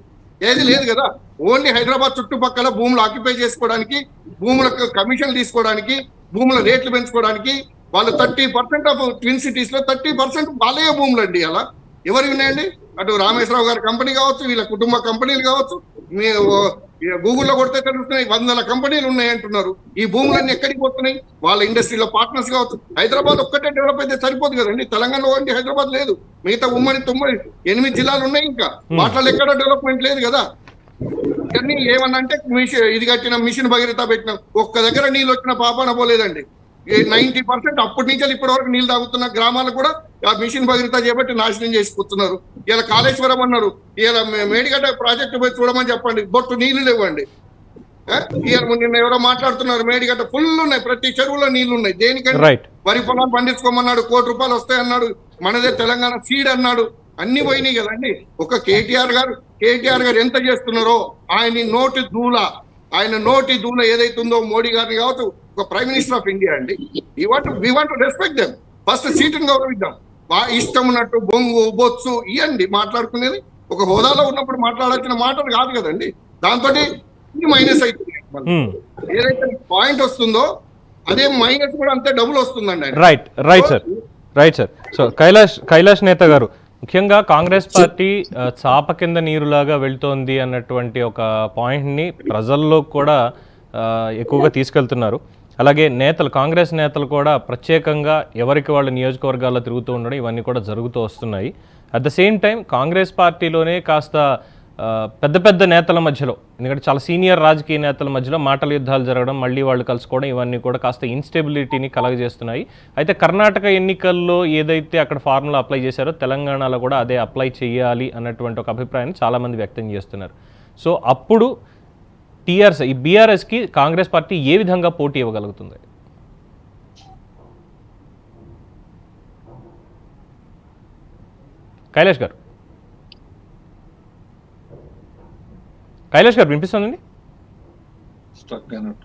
ఏది లేదు కదా ఓన్లీ హైదరాబాద్ చుట్టుపక్కల భూములు ఆక్యుపై చేసుకోవడానికి భూములకు కమిషన్ తీసుకోవడానికి భూముల రేట్లు పెంచుకోవడానికి వాళ్ళు thirty percent of twin cities లో థర్టీ పర్సెంట్ వాళ్ళే భూములు అండి అలా ఎవరు ఉన్నాయండి అటు రామేశ్వరరావు గారి కంపెనీ కావచ్చు వీళ్ళ కుటుంబ కంపెనీలు కావచ్చు మీ ఓ- ఈ గూగుల్లో కొడితే తెలుస్తున్నాయి వందల కంపెనీలు ఉన్నాయి అంటున్నారు ఈ భూములన్నీ ఎక్కడికి పోతున్నాయి వాళ్ళ ఇండస్ట్రీలో పార్ట్నర్స్ కావచ్చు హైదరాబాద్ ఒక్కటే డెవలప్ అయితే సరిపోదు కదండి తెలంగాణలో వంటి హైదరాబాద్ లేదు మిగతా ఉమ్మడి తొమ్మిది ఎనిమిది జిల్లాలు ఉన్నాయి ఇంకా వాటిలో ఎక్కడ డెవలప్మెంట్ లేదు కదా కానీ ఏమన్నా అంటే మిషన్ ఇది కట్టిన మిషన్ భగీరథ పెట్టిన ఒక్క దగ్గర నీళ్ళు వచ్చిన పాపన పోలేదండి నైన్టీ పర్సెంట్ అప్పటి నుంచి ఇప్పటి వరకు నీళ్ళు తాగుతున్న గ్రామాలు కూడా ఆ మిషన్ భగీరథ చేపట్టి నాశనం చేసుకుంటున్నారు ఇలా కాళేశ్వరం అన్నారు ఇలా మే- మేడిగడ్డ ప్రాజెక్టు పోయి చూడమని చెప్పండి బొట్టు నీళ్లు లేవండి ఆ? ఇవాళ నిన్న ఎవరో మాట్లాడుతున్నారు మేడిగడ్డ ఫుల్ ఉన్నాయి ప్రతి చెరువులో నీళ్లు ఉన్నాయి దేనికంటే రైట్ వరి పొలాలు పండించుకోమన్నాడు కోటి రూపాయలు వస్తాయన్నాడు మనదే తెలంగాణ సీడ్ అన్నాడు అన్ని పోయినాయి కదండి ఒక కేటీఆర్ గారు కేటీఆర్ గారు ఎంత చేస్తున్నారో ఆయన నోటి దూల ఆయన నోటి దూల ఏదైతుందో మోడీ గారిని కావచ్చు ఒక ప్రైమ్ మినిస్టర్ ఆఫ్ ఇండియా అండి ఈ want we want respect them first సీటుని గౌరవిద్దాం బా ఇష్టం ఉన్నట్టు బొంగు బొత్సు ఇవ్వండి మాట్లాడుకునేది ఒక హోదాలో ఉన్నప్పుడు మాట్లాడాల్సిన మాటలు కాదు కదండి దాంతో మైనస్ అవుతుంది మ్మ్. ఏదైతే పాయింట్ వస్తుందో అదే మైనస్ కూడా అంతే డబుల్ వస్తుందండి ఆయన. Right right sir right sir so Kailash Kailash నేత గారు ముఖ్యంగా కాంగ్రెస్ పార్టీ ఆ, చాప కింద నీరులాగా వెళ్తోంది అన్నటువంటి ఒక పాయింట్ని ప్రజల్లో కూడా ఆ, ఎక్కువగా తీసుకెళ్తున్నారు అలాగే నేతలు కాంగ్రెస్ నేతలు కూడా ప్రత్యేకంగా ఎవరికి వాళ్ళ నియోజకవర్గాల్లో తిరుగుతూ ఉండడం ఇవన్నీ కూడా జరుగుతూ వస్తున్నాయి at the same time Congress పార్టీలోనే కాస్త ఆ, పెద్ద పెద్ద నేతల మధ్యలో ఎందుకంటే చాలా సీనియర్ రాజకీయ నేతల మధ్యలో మాటల యుద్ధాలు జరగడం మళ్ళీ వాళ్ళు కలుసుకోవడం ఇవన్నీ కూడా కాస్త ఇన్స్టెబిలిటీని కలగజేస్తున్నాయి అయితే కర్ణాటక ఎన్నికల్లో ఏదైతే అక్కడ ఫార్ములా అప్లై చేశారో తెలంగాణలో కూడా అదే అప్లై చేయాలి అన్నటువంటి ఒక అభిప్రాయాన్ని చాలామంది వ్యక్తం చేస్తున్నారు సో అప్పుడు టీఆర్ఎస్ ఈ బీఆర్ఎస్కి కాంగ్రెస్ పార్టీ ఏ విధంగా పోటీ ఇవ్వగలుగుతుంది కైలాష్ గారు కైలాష్ గారు వినిపిస్తుందండి స్ట్రక్ అయినట్టు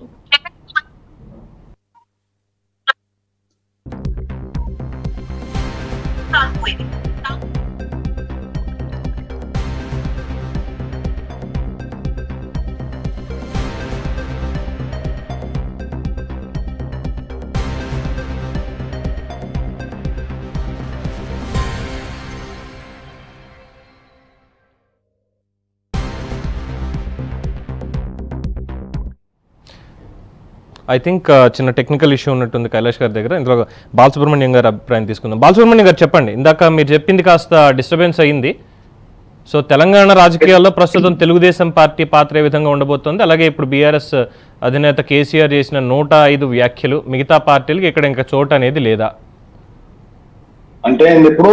ఐ థింక్ చిన్న టెక్నికల్ ఇష్యూ ఉన్నట్టుంది కైలాష్ గారి దగ్గర ఇందులో బాలసుబ్రహ్మణ్యం గారి అభిప్రాయం తీసుకుందాం బాలసుబ్రహ్మణ్యం గారు చెప్పండి ఇందాక మీరు చెప్పింది కాస్త డిస్టర్బెన్స్ అయ్యింది సో తెలంగాణ రాజకీయాల్లో ప్రస్తుతం తెలుగుదేశం పార్టీ పాత్ర ఏ విధంగా ఉండబోతోంది అలాగే ఇప్పుడు బీఆర్ఎస్ అధినేత కేసీఆర్ చేసిన నూట ఐదు వ్యాఖ్యలు మిగతా పార్టీలకు ఇక్కడ ఇంకా చోటు అనేది లేదా అంటే ఇప్పుడు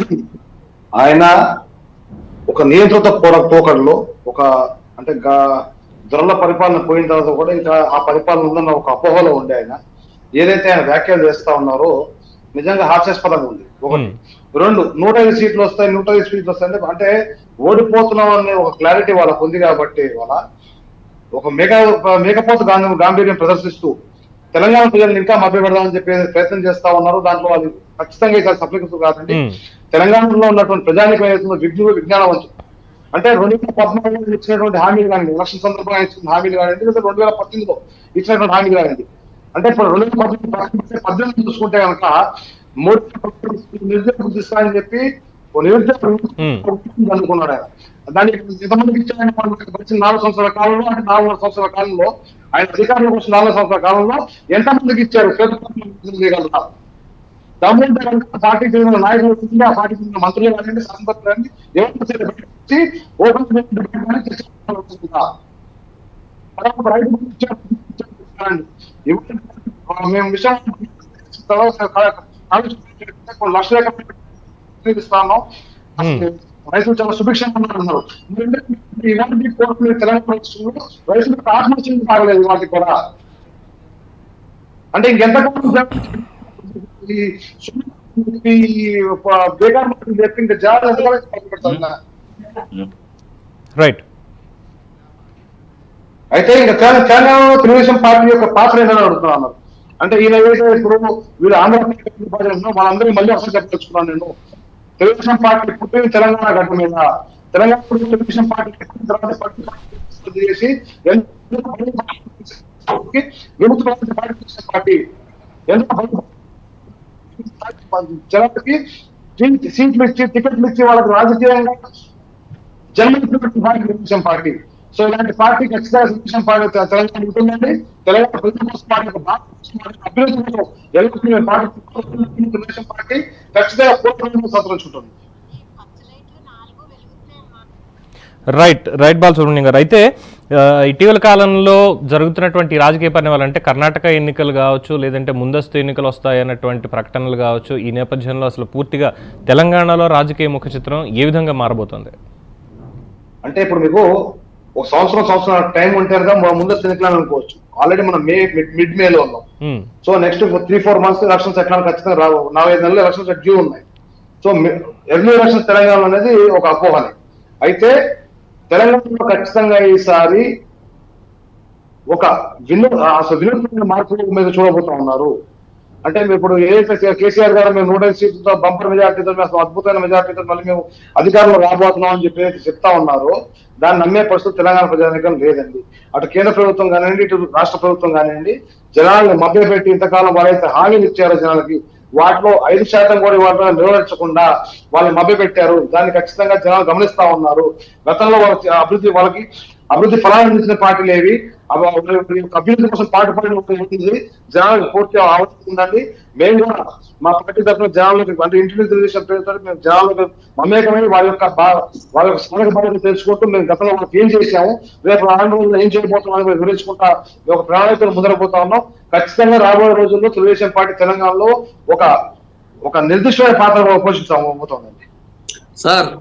ఆయన ఒక నియంత్రిత పోర పోకడలో ఒక అంటే గా- దొరల పరిపాలన పోయిన తర్వాత కూడా ఇంకా ఆ పరిపాలన ఉందన్న ఒక అపోహలో ఉండే ఆయన ఏదైతే ఆయన వ్యాఖ్యలు చేస్తా ఉన్నారో నిజంగా హాస్యాస్పదంగా ఉంది ఒకటి రెండు నూట ఐదు సీట్లు వస్తాయి నూట ఐదు సీట్లు వస్తాయి అంటే- అంటే ఓడిపోతున్నాం అనే ఒక క్లారిటీ వాళ్ళకు ఉంది కాబట్టి వాళ్ళ ఒక మేఘ మేకపోత గాంధీ గాంభీర్యం ప్రదర్శిస్తూ తెలంగాణ ప్రజలను ఇంకా మభ్యపెడదామని చెప్పి ప్రయత్నం చేస్తా ఉన్నారు దాంట్లో అది ఖచ్చితంగా ఇక్కడ సఫలీకృతం కాదండి మ్మ్. తెలంగాణలో ఉన్నటువంటి ప్రజానికి ఏదైతుందో విజ్ఞు విజ్ఞానవంతులు అంటే రెండు వేల పద్నాలుగులో ఇచ్చినటువంటి హామీలు కానీ ఎలక్షన్ సందర్భంగా ఇచ్చిన హామీలు కానివ్వండి లేదా రెండు వేల పద్దెనిమిదిలో ఇచ్చినటువంటి హామీలు కానివ్వండి అంటే ఇప్పుడు రెండు వేల పద్దెనిమిది పక్కన పెడితే పద్దెనిమిది చూసుకుంటే కనుక మూడు నిరుద్యోగ గుర్తిస్తానని చెప్పి ఓ నిరుద్యోగ Hmm. అనుకున్నాడు ఆయన దానికి ఎంతమందికి ఇచ్చారని మనకు వచ్చిన నాలుగు సంవత్సరాల కాలంలో అంటే నాలుగు సంవత్సరాల కాలంలో ఆయన అధికారంలోకి వచ్చిన నాలుగు సంవత్సరాల కాలంలో ఎంతమందికి ఇచ్చారు చేయగలరా దమ్ముంటే కనుక పార్టీకి చెందిన నాయకులు ఉంటుంది, ఆ పార్టీకి చెందిన మంత్రులు కానివ్వండి సంపత్తులు కానీ ఎవరు వచ్చి వచ్చి ఓపెన్ డిబేట్ కానీ చర్చించాలనుకుంటున్నా. తర్వాత రైతు బంధు ఇచ్చారు, ఇచ్చారు. ఇవ్వండి. మేము విషయం తర్వాత ఆలోచించుకుంటే కొన్ని లక్షల ఎకరాలు ఇస్తాను Hmm. రైతులు చాలా సుభిక్షంగా ఉన్నారు ఎందుకంటే ఇలాంటి కోర్టులు తెలంగాణ రాష్ట్రంలో రైతులకు ఆత్మహత్య కాగలేదు వాటికి కూడా అంటే ఇంకెంతకాలం జరుగుతుంది? ఈ సున్నా- ఈ ప- బేకార్ మాటలు చెప్పి ఇంకా జాగ్రత్త పెడతాను రైట్ అయితే ఇంకా తెల- తెలంగాణలో తెలుగుదేశం పార్టీ యొక్క పాత్ర ఏంటని అడుగుతున్నాను అంటే ఈయన ఏదైతే ఇప్పుడు వీళ్ళు ఆంధ్రప్రదేశ్ ప్రజలను మనందరికీ మళ్ళీ అసలు చెప్పదలుచుకున్నాను నేను తెలుగుదేశం పార్టీ పుట్టిన తెలంగాణ గడ్డ మీద తెలంగాణ తెలుగుదేశం పార్టీ పెట్టిన తర్వాత పార్టీ పార్టీ చేసి ఎందుకు పార్టీ విముక్త భారత పార్టీ తెలుగుదేశం పార్టీ ఎందుకు జనాలకి సీట్- సీట్లు ఇచ్చి టికెట్లు ఇచ్చి వాళ్ళకి రాజకీయంగా జన్మించినటువంటి పార్టీ తెలుగుదేశం పార్టీ సో ఇలాంటి పార్టీ ఖచ్చితంగా తెలుగుదేశం పార్టీ తె- తెలంగాణ ఉంటుందండి తెలంగాణ ప్రజల కోసం పార్టీ యొక్క భారత కోసం పార్టీ అభ్యర్థి కోసం ఎల్లప్పుడూ మేము పార్టీ తెలుగుదేశం పార్టీ ఖచ్చితంగా పూర్వకంగా సంతరించుకుంటుంది రైట్ రైట్ బాల్ సుబ్రహ్మణ్యం గారు అయితే ఆ, ఇటీవల కాలంలో జరుగుతున్నటువంటి రాజకీయ పరిణామాలు అంటే కర్ణాటక ఎన్నికలు కావచ్చు లేదంటే ముందస్తు ఎన్నికలు వస్తాయన్నటువంటి ప్రకటనలు కావచ్చు ఈ నేపథ్యంలో అసలు పూర్తిగా తెలంగాణలో రాజకీయ ముఖ చిత్రం ఏ విధంగా మారబోతోంది అంటే ఇప్పుడు మీకు ఒక సంవత్సరం సంవత్సరం టైం ఉంటే కనుక మనం ముందస్తు ఎన్నికలు అనుకోవచ్చు ఆల్రెడీ మనం మే మిడ్ మేలో ఉన్నాం um, so next three four months elections ఎట్లా ఖచ్చితంగా రావు నాలుగైదు నెలలు ఎలక్షన్స్ డ్యూ ఉన్నాయి సో ఎర్లీ ఎలక్షన్స్ తెలంగాణ అనేది ఒక అపోహనే అయితే తెలంగాణలో ఖచ్చితంగా ఈసారి ఒక విను అసలు వినూత్నమైన మార్పుల మీద చూడబోతా ఉన్నారు అంటే మీరు ఇప్పుడు ఏదైతే కేసీఆర్ గారు మేము నూట ఐదు సీట్లతో బంపర్ మెజార్టీతో మేము అసలు అద్భుతమైన మెజార్టీతో మళ్ళీ మేము అధికారంలో రాబోతున్నాం అని చెప్పి ఏదైతే చెప్తా ఉన్నారో దాన్ని నమ్మే పరిస్థితి తెలంగాణ ప్రజానికం లేదండి అటు కేంద్ర ప్రభుత్వం కానివ్వండి ఇటు రాష్ట్ర ప్రభుత్వం కానివ్వండి జనాల్ని మభ్యపెట్టి ఇంతకాలం వాళ్ళైతే హామీలు ఇచ్చారో జనాలకి వాటిలో ఐదు శాతం కూడా వాళ్ళని నెరవేర్చకుండా వాళ్ళని మభ్యపెట్టారు దాన్ని ఖచ్చితంగా జనాలు గమనిస్తా ఉన్నారు గతంలో వాళ్ళకి అభివృద్ధి వాళ్ళకి అభివృద్ధి ఫలాలు అందించిన పార్టీలు ఏవి అవి వాళ్ళ యొక్క అభివృద్ధి కోసం పాటు పడిన ఒక ఏంటిది జనాలకు పూర్తిగా ఆలోచిస్తుందండి మేము కూడా మా పార్టీ తరఫున జనాలకు అంటే ఇంటర్వ్యూ తెలుగుదేశం పేరుతో మేము జనాలకు మమేకమై వాళ్ళ యొక్క బా- వాళ్ళ యొక్క స్థానిక బాధ్యత తెలుసుకుంటూ మేము గతంలో వాళ్ళకి ఏం చేశాము రేపు రానున్న రోజుల్లో ఏం చేయబోతున్నాం అని వివరించుకుంటా మేము ఒక ప్రణాళికలు ముందరపోతా ఉన్నాం ఖచ్చితంగా రాబోయే రోజుల్లో తెలుగుదేశం పార్టీ తెలంగాణలో ఒక ఒక నిర్దిష్టమైన పాత్ర పోషించబోతోందండి సార్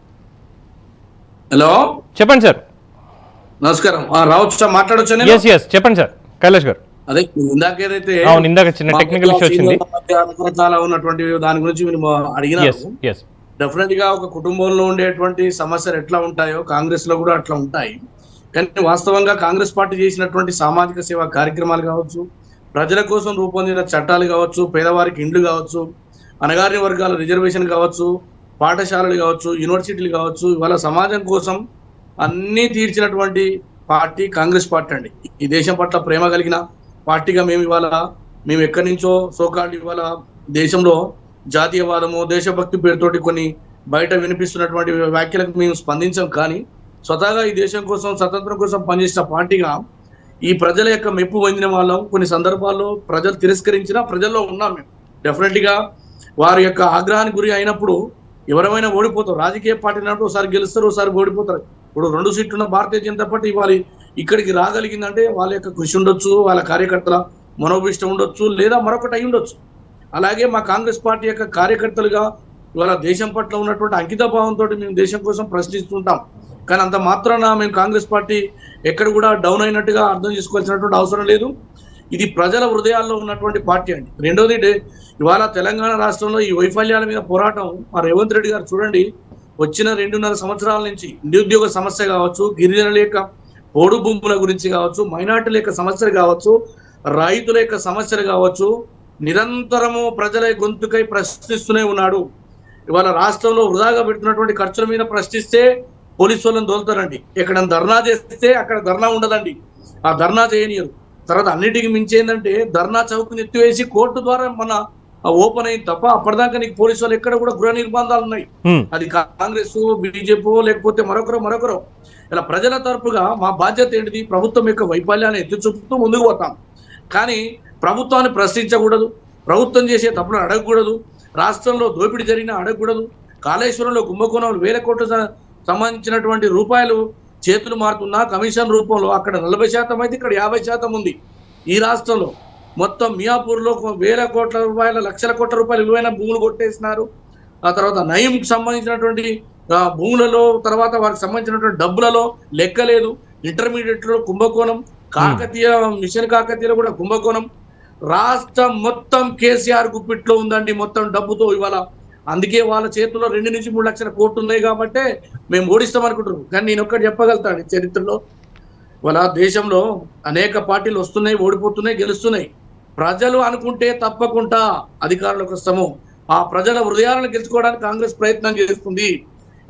హలో చెప్పండి సార్ నమస్కారం ఆ, రావచ్చు సార్ మాట్లాడొచ్చా నేను? ఎస్ ఎస్ చెప్పండి సార్ కైలాష్ గారు అదే ఇందాక ఏదైతే అవును, ఇందాక చిన్న technical issue వచ్చింది. రకరకాల ఉన్నటువంటి దాని గురించి మీరు అడిగినారు ఎస్ ఎస్ డెఫినెట్ గా ఒక కుటుంబంలో ఉండేటువంటి సమస్యలు ఎట్లా ఉంటాయో కాంగ్రెస్ లో కూడా అట్లా ఉంటాయి కానీ వాస్తవంగా కాంగ్రెస్ పార్టీ చేసినటువంటి సామాజిక సేవా కార్యక్రమాలు కావచ్చు ప్రజల కోసం రూపొందిన చట్టాలు కావచ్చు పేదవారికి ఇండ్లు కావచ్చు అనగారిన వర్గాల రిజర్వేషన్ కావచ్చు పాఠశాలలు కావచ్చు యూనివర్సిటీలు కావచ్చు ఇవాళ సమాజం కోసం అన్నీ తీర్చినటువంటి పార్టీ కాంగ్రెస్ పార్టీ అండి ఈ దేశం పట్ల ప్రేమ కలిగిన పార్టీగా మేము ఇవాళ మేము ఎక్కడి నుంచో సోకాళ్ళు ఇవాళ దేశంలో జాతీయవాదము దేశభక్తి పేరుతోటి కొన్ని బయట వినిపిస్తున్నటువంటి వ్యాఖ్యలకు మేము స్పందించాం కానీ స్వతహాగా ఈ దేశం కోసం స్వతంత్రం కోసం పనిచేసిన పార్టీగా ఈ ప్రజల యొక్క మెప్పు పొందిన వాళ్ళం కొన్ని సందర్భాల్లో ప్రజలు తిరస్కరించినా ప్రజల్లో ఉన్నాం మేము డెఫినెట్గా వారి యొక్క ఆగ్రహానికి గురి అయినప్పుడు ఎవరైనా ఓడిపోతారు రాజకీయ పార్టీ అన్నప్పుడు ఒకసారి గెలుస్తారు ఒకసారి ఓడిపోతారు ఇప్పుడు రెండు సీట్లు ఉన్న భారతీయ జనతా పార్టీ ఇవాళ ఇక్కడికి రాగలిగిందంటే వాళ్ళ యొక్క కృషి ఉండొచ్చు వాళ్ళ కార్యకర్తల మనోభిష్టం ఉండొచ్చు లేదా మరొకటి అయి ఉండొచ్చు అలాగే మా కాంగ్రెస్ పార్టీ యొక్క కార్యకర్తలుగా ఇవాళ దేశం పట్ల ఉన్నటువంటి అంకిత భావంతో మేము దేశం కోసం ప్రశ్నిస్తుంటాం కానీ అంత మాత్రాన మేము కాంగ్రెస్ పార్టీ ఎక్కడ కూడా డౌన్ అయినట్టుగా అర్థం చేసుకోవాల్సినటువంటి అవసరం లేదు ఇది ప్రజల హృదయాల్లో ఉన్నటువంటి పార్టీ అండి రెండోది డే- ఇవాళ తెలంగాణ రాష్ట్రంలో ఈ వైఫల్యాల మీద పోరాటం మా రేవంత్ రెడ్డి గారు చూడండి వచ్చిన రెండున్నర సంవత్సరాల నుంచి నిరుద్యోగ సమస్య కావచ్చు గిరిజనుల యొక్క పోడు భూముల గురించి కావచ్చు మైనార్టీల యొక్క సమస్యలు కావచ్చు రైతుల యొక్క సమస్యలు కావచ్చు నిరంతరము ప్రజల గొంతుకై ప్రశ్నిస్తూనే ఉన్నాడు ఇవాళ రాష్ట్రంలో వృధాగా పెడుతున్నటువంటి ఖర్చుల మీద ప్రశ్నిస్తే పోలీసు వాళ్ళని దోలుతారండి ఎక్కడ ధర్నా చేస్తే అక్కడ ధర్నా ఉండదండి ఆ ధర్నా చేయనియరు తర్వాత అన్నిటికీ మించి ఏంటంటే ధర్నా చౌకని ఎత్తివేసి కోర్టు ద్వారా మన ఓపెన్ అయింది తప్ప అప్పటిదాకా నీకు పోలీసు వాళ్ళు ఎక్కడ కూడా గృహ నిర్బంధాలు ఉన్నాయి హ్మ్. అది కాంగ్రెస్ బీజేపీ లేకపోతే మరొకరు మరొకరు ఇలా ప్రజల తరపుగా మా బాధ్యత ఏంటిది ప్రభుత్వం యొక్క వైఫల్యాన్ని ఎత్తి చూపుతూ ముందుకు పోతాం కానీ ప్రభుత్వాన్ని ప్రశ్నించకూడదు ప్రభుత్వం చేసే తప్పులను అడగకూడదు రాష్ట్రంలో దోపిడీ జరిగినా అడగకూడదు కాళేశ్వరంలో కుంభకోణం వేల కోట్ల స- సంబంధించినటువంటి రూపాయలు చేతులు మారుతున్నా కమిషన్ రూపంలో అక్కడ నలభై శాతం అయితే ఇక్కడ యాభై శాతం ఉంది ఈ రాష్ట్రంలో మొత్తం మియాపూర్లో కొ- వేల కోట్ల రూపాయల లక్షల కోట్ల రూపాయలు విలువైన భూములు కొట్టేసినారు ఆ తర్వాత నయంకి సంబంధించినటువంటి ఆ, భూములలో తర్వాత వారికి సంబంధించినటువంటి డబ్బులలో లెక్కలేదు ఇంటర్మీడియట్ లో కుంభకోణం కాకతీయ మిషన్ కాకతీయలో కూడా కుంభకోణం రాష్ట్రం మొత్తం కేసీఆర్ గుప్పిట్లో ఉందండి మొత్తం డబ్బుతో ఇవాళ అందుకే వాళ్ళ చేతుల్లో రెండు నుంచి మూడు లక్షల కోట్లు ఉన్నాయి కాబట్టే మేము ఓడిస్తాం అనుకుంటున్నాం కానీ నేను ఒక్కటి చెప్పగలుగుతాను ఈ చరిత్రలో వాళ్ళ దేశంలో అనేక పార్టీలు వస్తున్నాయి ఓడిపోతున్నాయి గెలుస్తున్నాయి ప్రజలు అనుకుంటే తప్పకుండా అధికారంలోకి వస్తాము ఆ ప్రజల హృదయాలను గెలుచుకోవడానికి కాంగ్రెస్ ప్రయత్నం చేస్తుంది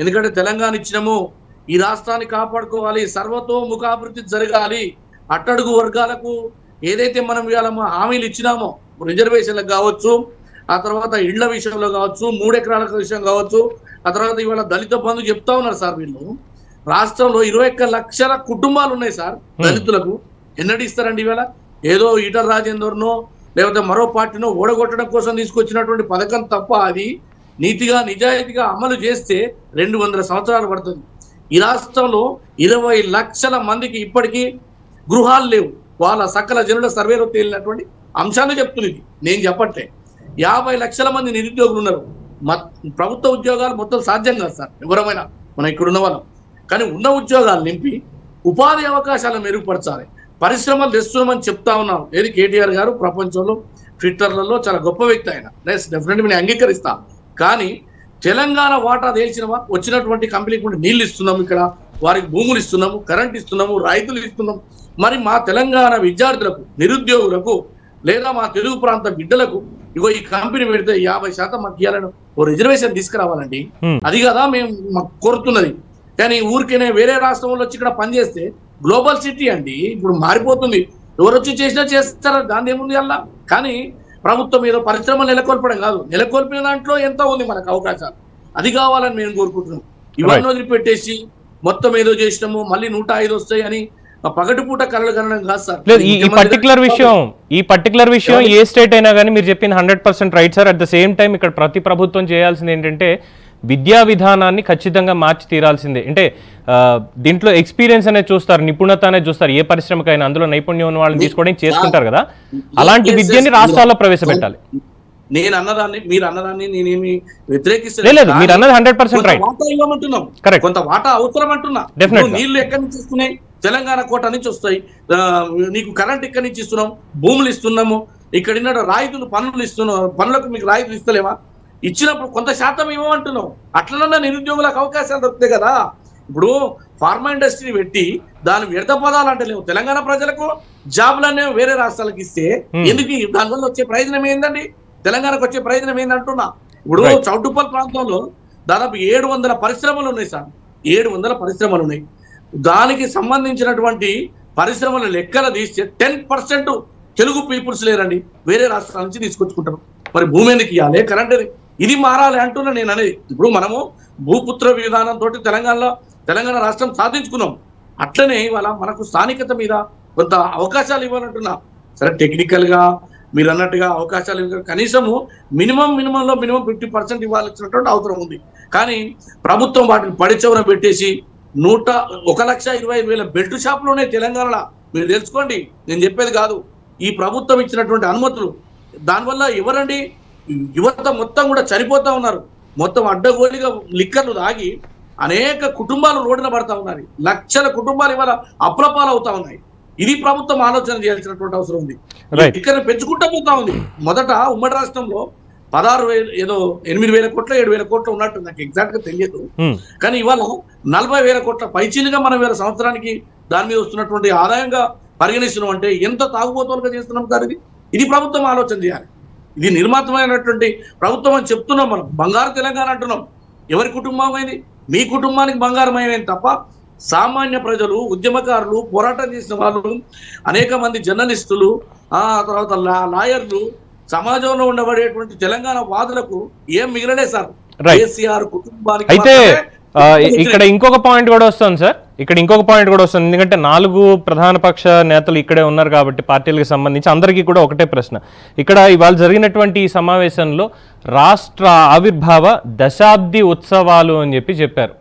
ఎందుకంటే తెలంగాణ ఇచ్చినాము ఈ రాష్ట్రాన్ని కాపాడుకోవాలి సర్వతో ముఖాభివృద్ధి జరగాలి అట్టడుగు వర్గాలకు ఏదైతే మనం ఇవాళ మా హామీలు ఇచ్చినామో రిజర్వేషన్లకు కావచ్చు ఆ తర్వాత ఇళ్ల విషయంలో కావచ్చు మూడు ఎకరాల విషయం కావచ్చు ఆ తర్వాత ఇవాళ దళిత బంధు చెప్తా ఉన్నారు సార్ వీళ్ళు రాష్ట్రంలో ఇరవై ఒక్క లక్షల కుటుంబాలు ఉన్నాయి సార్ దళితులకు ఎన్నడూ ఇస్తారండి ఇవాళ ఏదో ఈటర్ రాజేందర్నో లేకపోతే మరో పార్టీనో ఓడగొట్టడం కోసం తీసుకొచ్చినటువంటి పథకం తప్ప అది నీతిగా నిజాయితీగా అమలు చేస్తే రెండు వందల సంవత్సరాలు పడుతుంది ఈ రాష్ట్రంలో ఇరవై లక్షల మందికి ఇప్పటికీ గృహాలు లేవు వాళ్ళ సకల జనుల సర్వేలో తేలినటువంటి అంశాన్ని చెప్తున్నది నేను చెప్పట్లే యాభై లక్షల మంది నిరుద్యోగులు ఉన్నారు మ- ప్రభుత్వ ఉద్యోగాలు మొత్తం సాధ్యం కాదు సార్ ఎవరమైనా మనం ఇక్కడ ఉన్న వాళ్ళం కానీ ఉన్న ఉద్యోగాలు నింపి ఉపాధి అవకాశాలను మెరుగుపరచాలి పరిశ్రమలు తెస్తున్నామని చెప్తా ఉన్నాం ఏది కేటీఆర్ గారు ప్రపంచంలో ట్విట్టర్లలో చాలా గొప్ప వ్యక్తి ఆయన డెఫినెట్గా నేను అంగీకరిస్తా కానీ తెలంగాణ వాటా తేల్చినవా వచ్చినటువంటి కంపెనీకి కూడా నీళ్లు ఇస్తున్నాము ఇక్కడ వారికి భూములు ఇస్తున్నాము కరెంట్ ఇస్తున్నాము రైతులు ఇస్తున్నాము మరి మా తెలంగాణ విద్యార్థులకు నిరుద్యోగులకు లేదా మా తెలుగు ప్రాంత బిడ్డలకు ఇగో ఈ కంపెనీ పెడితే యాభై శాతం మాకు ఇవ్వాలని ఓ రిజర్వేషన్ తీసుకురావాలండి Hmm. అది కదా మేము మాకు కోరుతున్నది కానీ ఊరికేనే వేరే రాష్ట్రంలో వచ్చి ఇక్కడ పనిచేస్తే గ్లోబల్ సిటీ అండి ఇప్పుడు మారిపోతుంది ఎవరు వచ్చి చేసినా చేస్తారా దాని ఏముంది అలా కానీ ప్రభుత్వం ఏదో పరిశ్రమలు నెలకొల్పడం కాదు నెలకొల్పిన దాంట్లో ఎంత ఉంది మనకు అవకాశాలు అది కావాలని మేము కోరుకుంటున్నాం ఇవన్నీ వదిలిపెట్టేసి మొత్తం ఏదో చేసినాము మళ్ళీ నూట ఐదు వస్తాయి అని ఆ పగటిపూట కళలు కనడం కాదు సార్ లేదు ఈ- ఈ ముఖ్యమంత్రి పర్టికులర్ విషయం ఈ పర్టికులర్ విషయం ఏ స్టేట్ అయినా కానీ మీరు చెప్పింది hundred percent right sir at the same time ఇక్కడ ప్రతి ప్రభుత్వం చేయాల్సింది ఏంటంటే విద్యా విధానాన్ని ఖచ్చితంగా మార్చి తీరాల్సిందే అంటే ఆ, దీంట్లో ఎక్స్పీరియన్స్ అనేది చూస్తారు నిపుణత అనేది చూస్తారు ఏ పరిశ్రమకైనా అందులో నైపుణ్యం ఉన్న వాళ్ళని తీసుకోవడానికి చేసుకుంటారు కదా అలాంటి Yes, yes, విద్యని yes. రాష్ట్రాల్లో ప్రవేశపెట్టాలి నేను అన్నదాన్ని మీరు అన్నదాన్ని నేనేమి వ్యతిరేకిస్తలేదు. లేదు, లేదు, మీరు కానీ అన్నది 100% కొంత right. వాటా ఇవ్వమంటున్నాం Correct. కొంత వాటా అవసరం అంటున్నా Definitely. ఇప్పుడు నీళ్లు ఎక్కడి నుంచి వస్తున్నాయి తెలంగాణ కోట నుంచి వస్తాయి ఆ, నీకు కరెంట్ ఎక్కడి నుంచి ఇస్తున్నాం భూములు ఇస్తున్నాము ఇక్కడ ఉన్న రాయితులు పన్నులు ఇస్తున్నాం పనులకు మీకు రాయితులు ఇస్తలేమా ఇచ్చినప్పుడు కొంత శాతం ఇవ్వమంటున్నాం అట్లనన్నా నిరుద్యోగులకు అవకాశాలు దొరుకుతాయి కదా ఇప్పుడు ఫార్మా ఇండస్ట్రీ పెట్టి దాని వ్యర్థ పదాలు అంటే లేవు తెలంగాణ ప్రజలకు జాబ్లనే వేరే రాష్ట్రాలకు ఇస్తే Hmm. ఎందుకు ఈ- దానివల్ల వచ్చే ప్రయోజనం ఏందండి తెలంగాణకు వచ్చే ప్రయోజనం ఏందంటున్నా ఇప్పుడు Right. చౌటుప్పల్ ప్రాంతంలో దాదాపు ఏడు వందల పరిశ్రమలు ఉన్నాయి సార్ ఏడు వందల పరిశ్రమలు ఉన్నాయి దానికి సంబంధించినటువంటి పరిశ్రమల లెక్కలు తీస్తే టెన్ పర్సెంట్ తెలుగు పీపుల్స్ లేరండి వేరే రాష్ట్రాల నుంచి తీసుకొచ్చుకుంటారు మరి భూమి ఎందుకు ఇవ్వాలి కరెంట్ ఎందుకు? ఇది మారాలి అంటున్నా నేను అనేది ఇప్పుడు మనము భూపుత్ర విధానంతో తెలంగాణలో తెలంగాణ రాష్ట్రం సాధించుకున్నాం అట్లనే ఇవాళ మనకు స్థానికత మీద కొంత అవకాశాలు ఇవ్వాలంటున్నా సరే టెక్నికల్ గా మీరు అన్నట్టుగా అవకాశాలు ఇవ్వ- కనీసము మినిమం మినిమంలో మినిమం ఫిఫ్టీ పర్సెంట్ ఇవ్వాల్సినటువంటి అవసరం ఉంది కానీ ప్రభుత్వం వాటిని పడిచవన పెట్టేసి నూట ఒక లక్ష ఇరవై ఐదు వేల బెల్ట్ షాపులు ఉన్నాయి తెలంగాణలో మీరు తెలుసుకోండి నేను చెప్పేది కాదు ఈ ప్రభుత్వం ఇచ్చినటువంటి అనుమతులు దానివల్ల ఎవరండి యువత మొత్తం కూడా చనిపోతా ఉన్నారు మొత్తం అడ్డగోలిగా లిక్కర్లు తాగి అనేక కుటుంబాలు రోడ్డున పడతా ఉన్నాయి లక్షల కుటుంబాలు ఇవాళ అప్రపాలు అవుతా ఉన్నాయి ఇది ప్రభుత్వం ఆలోచన చేయాల్సినటువంటి అవసరం ఉంది Right. ఇక్కడ పెంచుకుంటా పోతా ఉంది మొదట ఉమ్మడి రాష్ట్రంలో పదహారు వేలు ఏదో ఎనిమిది వేల కోట్ల ఏడు వేల కోట్ల ఉన్నట్టు నాకు ఎగ్జాక్ట్ గా తెలియదు Hmm. కానీ ఇవాళ నలభై వేల కోట్ల పైచీలుగా మనం వేల సంవత్సరానికి దాని మీద వస్తున్నటువంటి ఆదాయంగా పరిగణిస్తున్నాం అంటే ఎంత తాగుబోతులుగా చేస్తున్నాం సార్ ఇది ఇది ప్రభుత్వం ఆలోచన చేయాలి ఇది నిర్మాతమైనటువంటి ప్రభుత్వం అని చెప్తున్నాం మనం బంగారు తెలంగాణ అంటున్నాం ఎవరి కుటుంబం అయింది మీ కుటుంబానికి బంగారమయమైంది తప్ప సామాన్య ప్రజలు ఉద్యమకారులు పోరాటం చేసిన వాళ్ళు అనేక మంది జర్నలిస్టులు ఆ తర్వాత లా- లాయర్లు సమాజంలో ఉండబడేటువంటి తెలంగాణ వాదులకు ఏం మిగలలే సార్ Right. కేసీఆర్ కుటుంబానికి అయితే మాత్రమే ఆ, ఇ- ఇక్కడ ఇంకొక పాయింట్ కూడా వస్తుంది సార్ ఇక్కడ ఇంకొక పాయింట్ కూడా వస్తుంది ఎందుకంటే నాలుగు ప్రధాన పక్ష నేతలు ఇక్కడే ఉన్నారు కాబట్టి పార్టీలకు సంబంధించి అందరికీ కూడా ఒకటే ప్రశ్న ఇక్కడ ఇవాళ జరిగినటువంటి ఈ సమావేశంలో రాష్ట్ర ఆవిర్భావ దశాబ్ది ఉత్సవాలు అని చెప్పి చెప్పారు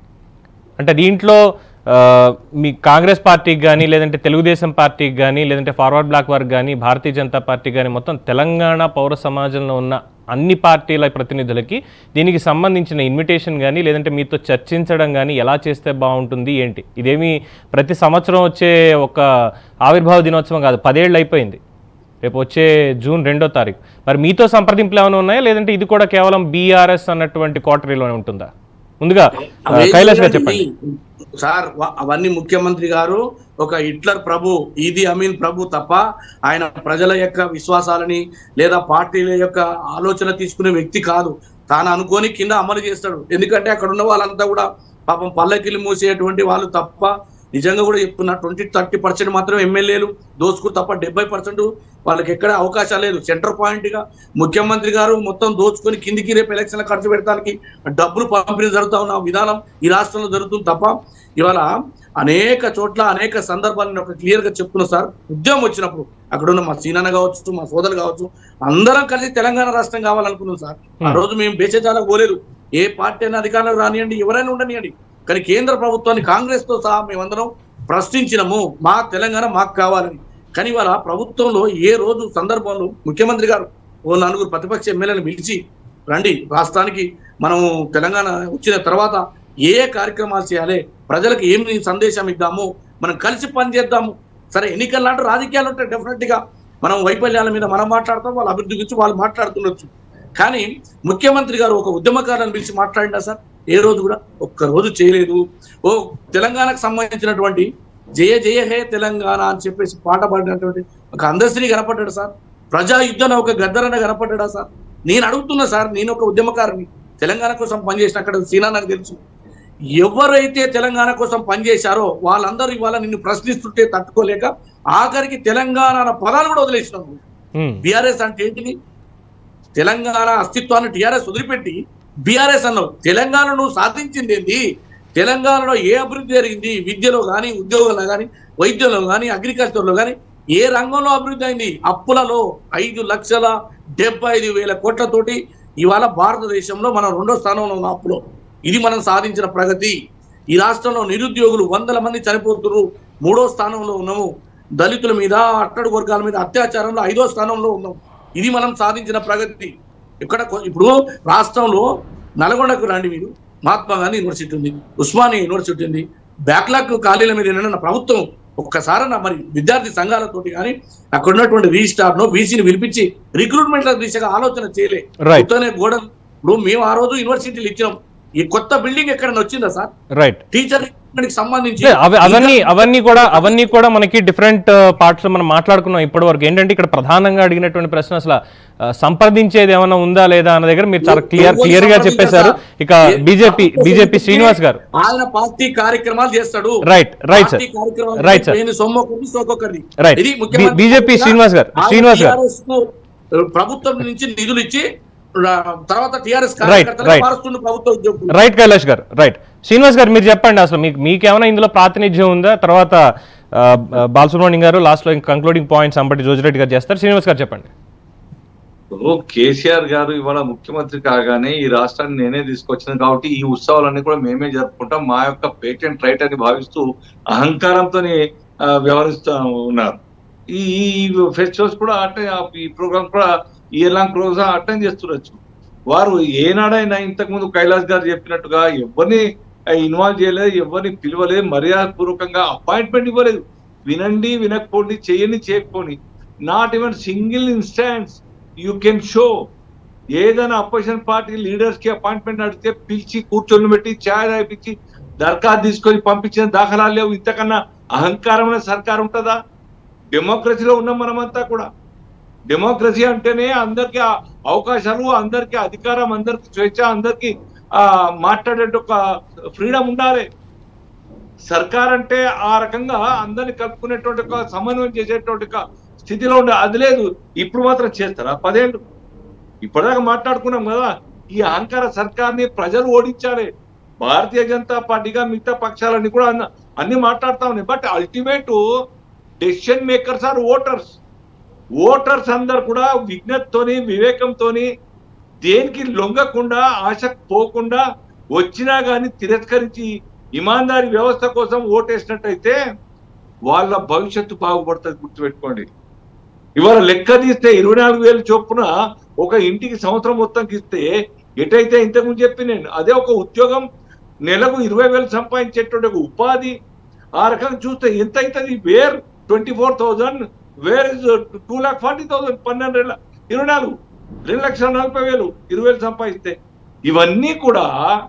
అంటే దీంట్లో ఆ, మీ కాంగ్రెస్ పార్టీకి కానీ లేదంటే తెలుగుదేశం పార్టీకి కానీ లేదంటే ఫార్వర్డ్ బ్లాక్ వర్క్ కానీ భారతీయ జనతా పార్టీ కానీ మొత్తం తెలంగాణ పౌర సమాజంలో ఉన్న అన్ని పార్టీల ప్రతినిధులకి దీనికి సంబంధించిన ఇన్విటేషన్ కానీ లేదంటే మీతో చర్చించడం కానీ ఎలా చేస్తే బాగుంటుంది ఏంటి ఇదేమి ప్రతి సంవత్సరం వచ్చే ఒక ఆవిర్భావ దినోత్సవం కాదు పదేళ్ళు అయిపోయింది రేపు వచ్చే జూన్ రెండో తారీఖు మరి మీతో సంప్రదింపులు ఏమైనా ఉన్నాయా లేదంటే ఇది కూడా కేవలం బీఆర్ఎస్ అన్నటువంటి కోటరీలోనే ఉంటుందా ముందుగా ఆ, అవేం కైలాష్ గారు లేదండి. చెప్పండి సార్ వ- అవన్నీ ముఖ్యమంత్రి గారు ఒక హిట్లర్ ప్రభు ఈది అమీన్ ప్రభు తప్ప ఆయన ప్రజల యొక్క విశ్వాసాలని లేదా పార్టీల యొక్క ఆలోచన తీసుకునే వ్యక్తి కాదు తాను అనుకొని కింద అమలు చేస్తాడు ఎందుకంటే అక్కడ ఉన్న వాళ్ళంతా కూడా పాపం పల్లకిల్లు మూసేటువంటి వాళ్ళు తప్ప నిజంగా కూడా చెప్తున్నా ట్వంటీ థర్టీ పర్సెంట్ మాత్రం ఎమ్మెల్యేలు దోచుకుని తప్ప డెబ్బై పర్సెంట్ వాళ్ళకి ఎక్కడ అవకాశం లేదు సెంటర్ పాయింట్ గా ముఖ్యమంత్రి గారు మొత్తం దోచుకొని కిందికి రేపు ఎలక్షన్ల ఖర్చు పెడతానికి డబ్బులు పంపిణీ జరుగుతా ఉన్న విధానం ఈ రాష్ట్రంలో జరుగుతుంది తప్ప ఇవాళ అనేక చోట్ల అనేక సందర్భాలను ఒక క్లియర్ గా చెప్తున్నా సార్ ఉద్యమం వచ్చినప్పుడు అక్కడ ఉన్న మా సీనన్న కావచ్చు మా సోదరులు కావచ్చు అందరం కలిసి తెలంగాణ రాష్ట్రం కావాలనుకున్నాం సార్ ఆ రోజు మేము బేచజాలకు పోలేదు ఏ పార్టీ అయినా అధికారంలో రానియండి ఎవరైనా ఉండనియండి కానీ కేంద్ర ప్రభుత్వాన్ని కాంగ్రెస్ తో సహా మేమందరం ప్రశ్నించినము మా తెలంగాణ మాకు కావాలని కానీ ఇవాళ ప్రభుత్వంలో ఏ రోజు సందర్భంలో ముఖ్యమంత్రి గారు ఓ నలుగురు ప్రతిపక్ష ఎమ్మెల్యేలను పిలిచి రండి రాష్ట్రానికి మనము తెలంగాణ వచ్చిన తర్వాత ఏ ఏ కార్యక్రమాలు చేయాలి ప్రజలకు ఏమి సందేశం ఇద్దాము మనం కలిసి పనిచేద్దాము సరే ఎన్నికలు లాంటి రాజకీయాలు ఉంటాయి డెఫినెట్ గా మనం వైఫల్యాల మీద మనం మాట్లాడతాం వాళ్ళ అభివృద్ధి గురించి వాళ్ళు మాట్లాడుతుండొచ్చు కానీ ముఖ్యమంత్రి గారు ఒక ఉద్యమకారులను పిలిచి మాట్లాడినా సార్ ఏ రోజు కూడా ఒక్క రోజు చేయలేదు ఓ తెలంగాణకు సంబంధించినటువంటి జయ జయ హే తెలంగాణ అని చెప్పేసి పాట పాడినటువంటి ఒక అందశ్రీ కనపడ్డాడు సార్ ప్రజా యుద్ధం ఒక గద్దరన్న కనపడ్డా సార్ నేను అడుగుతున్నా సార్ నేను ఒక ఉద్యమకారుని తెలంగాణ కోసం పనిచేసిన అక్కడ సీనా నాకు తెలుసు ఎవరైతే తెలంగాణ కోసం పనిచేశారో వాళ్ళందరూ ఇవాళ నిన్ను ప్రశ్నిస్తుంటే తట్టుకోలేక ఆఖరికి తెలంగాణ అన్న పదాలు కూడా వదిలేసినాం ఉమ్, బీఆర్ఎస్ అంటే ఏంటిది తెలంగాణ అస్తిత్వాన్ని టీఆర్ఎస్ వదిలిపెట్టి బీఆర్ఎస్ అన్నావు తెలంగాణ నువ్వు సాధించింది ఏంది తెలంగాణలో ఏ అభివృద్ధి జరిగింది విద్యలో కానీ ఉద్యోగంలో కానీ వైద్యంలో కానీ అగ్రికల్చర్లో కానీ ఏ రంగంలో అభివృద్ధి అయింది అప్పులలో ఐదు లక్షల డెబ్బై ఐదు వేల కోట్లతోటి ఇవాళ భారతదేశంలో మనం రెండో స్థానంలో ఉన్న అప్పులో ఇది మనం సాధించిన ప్రగతి ఈ రాష్ట్రంలో నిరుద్యోగులు వందల మంది చనిపోతున్నారు మూడో స్థానంలో ఉన్నాము దళితుల మీద అట్టడుగు వర్గాల మీద అత్యాచారంలో ఐదో స్థానంలో ఉన్నాం ఇది మనం సాధించిన ప్రగతి ఇక్కడ కొ- ఇప్పుడు రాష్ట్రంలో నల్గొండకు రండి మీరు మహాత్మా గాంధీ యూనివర్సిటీ ఉంది ఉస్మానియా యూనివర్సిటీ ఉంది బ్యాక్లాగ్ ఖాళీల మీద ఏమైనా ప్రభుత్వం ఒక్కసారన్నా మరి విద్యార్థి సంఘాలతోటి కానీ అక్కడ ఉన్నటువంటి రిజిస్టార్ నో బీసీని పిలిపించి రిక్రూట్మెంట్ల దిశగా ఆలోచన చేయలే Right. ఉత్తనే గోడలు ఇప్పుడు మేము ఆ రోజు యూనివర్సిటీలు ఇచ్చాం ఈ కొత్త బిల్డింగ్ ఎక్కడైనా వచ్చిందా సార్ రైట్ టీచర్ రిక్రూట్మెంట్ కి సంబంధించి లే, అవి అవన్నీ అవన్నీ కూడా అవన్నీ కూడా మనకి డిఫరెంట్ పార్ట్స్ లో మనం మాట్లాడుకున్నాం ఇప్పటి వరకు ఏంటంటే ఇక్కడ ప్రధానంగా అడిగినటువంటి ప్రశ్న అసలు ఆ, సంప్రదించేది ఏమైనా ఉందా లేదా అన్న దగ్గర మీరు చాలా క్లియర్ క్లియర్ గా చెప్పేశారు ఇక బీజేపీ బీజేపీ శ్రీనివాస్ గారు ఆయన పార్టీ కార్యక్రమాలు చేస్తాడు రైట్ రైట్ సార్ పార్టీ కార్యక్రమాలు రైట్ సార్ నేను సొమ్మొకరిది సొక్కొకరిది Right. ఇది ముఖ్యమంత్రి బీజేపీ శ్రీనివాస్ గారు, ఆయన శ్రీనివాస్ గారు. TRS కు, ఆ, ప్రభుత్వం నుంచి నిధులు ఇచ్చి ఆ, తర్వాత టిఆర్ఎస్ Right, కార్యకర్తలు right. మారుస్తున్న ప్రభుత్వ ఉద్యోగులు రైట్ కైలాష్ గారు రైట్ శ్రీనివాస్ గారు మీరు చెప్పండి అసలు మీకు మీకేమైనా ఇందులో ప్రాతినిధ్యం ఉందా తర్వాత ఆ, ఆ, బాలసుబ్రహ్మణ్యం గారు లాస్ట్ లో కంక్లూడింగ్ పాయింట్స్ అంబటి జోజిరెడ్డి గారు చేస్తారు శ్రీనివాస్ గారు చెప్పండి ఇప్పుడు కేసీఆర్ గారు ఇవాళ ముఖ్యమంత్రి కాగానే ఈ రాష్ట్రాన్ని నేనే తీసుకొచ్చాను కాబట్టి ఈ ఉత్సవాలన్నీ కూడా మేమే జరుపుకుంటాం మా యొక్క పేటెంట్ రైట్ అని భావిస్తూ అహంకారంతో వ్యవహరిస్తూ ఉన్నారు ఈ ఈ ఫెస్టివల్స్ కూడా అటెండ్ ఈ ప్రోగ్రామ్ కూడా ఈ ఎలాంటి ప్రోగ్రామ్ అటెండ్ చేస్తుండొచ్చు వారు ఏనాడైనా ఇంతకు ముందు కైలాస్ గారు చెప్పినట్టుగా ఎవరిని ఇన్వాల్వ్ చేయలేదు ఎవరిని పిలవలేదు మర్యాద పూర్వకంగా అపాయింట్మెంట్ ఇవ్వలేదు వినండి వినకపోండి చేయని చేయకపోండి not even single instance you can show ఏదైనా అపోజిషన్ పార్టీ లీడర్స్ కి అపాయింట్మెంట్ అడిగితే పిలిచి కూర్చొని పెట్టి ఛాయ్ రాయిపించి దరఖాస్తు తీసుకొని పంపించిన దాఖలాలు లేవు ఇంతకన్నా అహంకారమైన సర్కార్ ఉంటుందా డెమోక్రసీలో ఉన్నాం మనమంతా కూడా డెమోక్రసీ అంటేనే అందరికి ఆ అవకాశాలు అందరికి అధికారం అందరికి స్వేచ్ఛ అందరికి ఆ మాట్లాడే ఒక ఫ్రీడమ్ ఉండాలి సర్కార్ అంటే ఆ రకంగా అందరిని కలుపుకునేటువంటి ఒక సమన్వయం చేసేటువంటి ఒక స్థితిలో ఉండే అది లేదు ఇప్పుడు మాత్రం చేస్తారా పదేళ్ళు ఇప్పటిదాకా మాట్లాడుకున్నాం కదా ఈ అహంకార సర్కార్ని ప్రజలు ఓడించాలి భారతీయ జనతా పార్టీగా మిగతా పక్షాలన్నీ కూడా అన్న- అన్ని మాట్లాడుతా ఉన్నాయి but ultimate decision makers are voters voters అందరు కూడా విజ్ఞతతోని వివేకంతోని దేనికి లొంగకుండా ఆశకు పోకుండా వచ్చినా గాని తిరస్కరించి ఇమాందారి వ్యవస్థ కోసం ఓటేసినట్టయితే వాళ్ళ భవిష్యత్తు బాగుపడుతుంది గుర్తుపెట్టుకోండి ఇవాళ లెక్క తీస్తే ఇరవై నాలుగు వేలు చొప్పున ఒక ఇంటికి సంవత్సరం మొత్తంకి ఇస్తే ఎటైతే ఇంతకుముందు చెప్పి నేను అదే ఒక ఉద్యోగం నెలకు ఇరవై వేలు సంపాదించేటువంటి ఒక ఉపాధి ఆ రకంగా చూస్తే ఎంత అవుతుంది where twenty four thousand where is two lakh forty thousand పన్నెండు వేల ఇరవై నాలుగు రెండు లక్షల నలభై వేలు ఇరవై వేలు సంపాదిస్తే ఇవన్నీ కూడా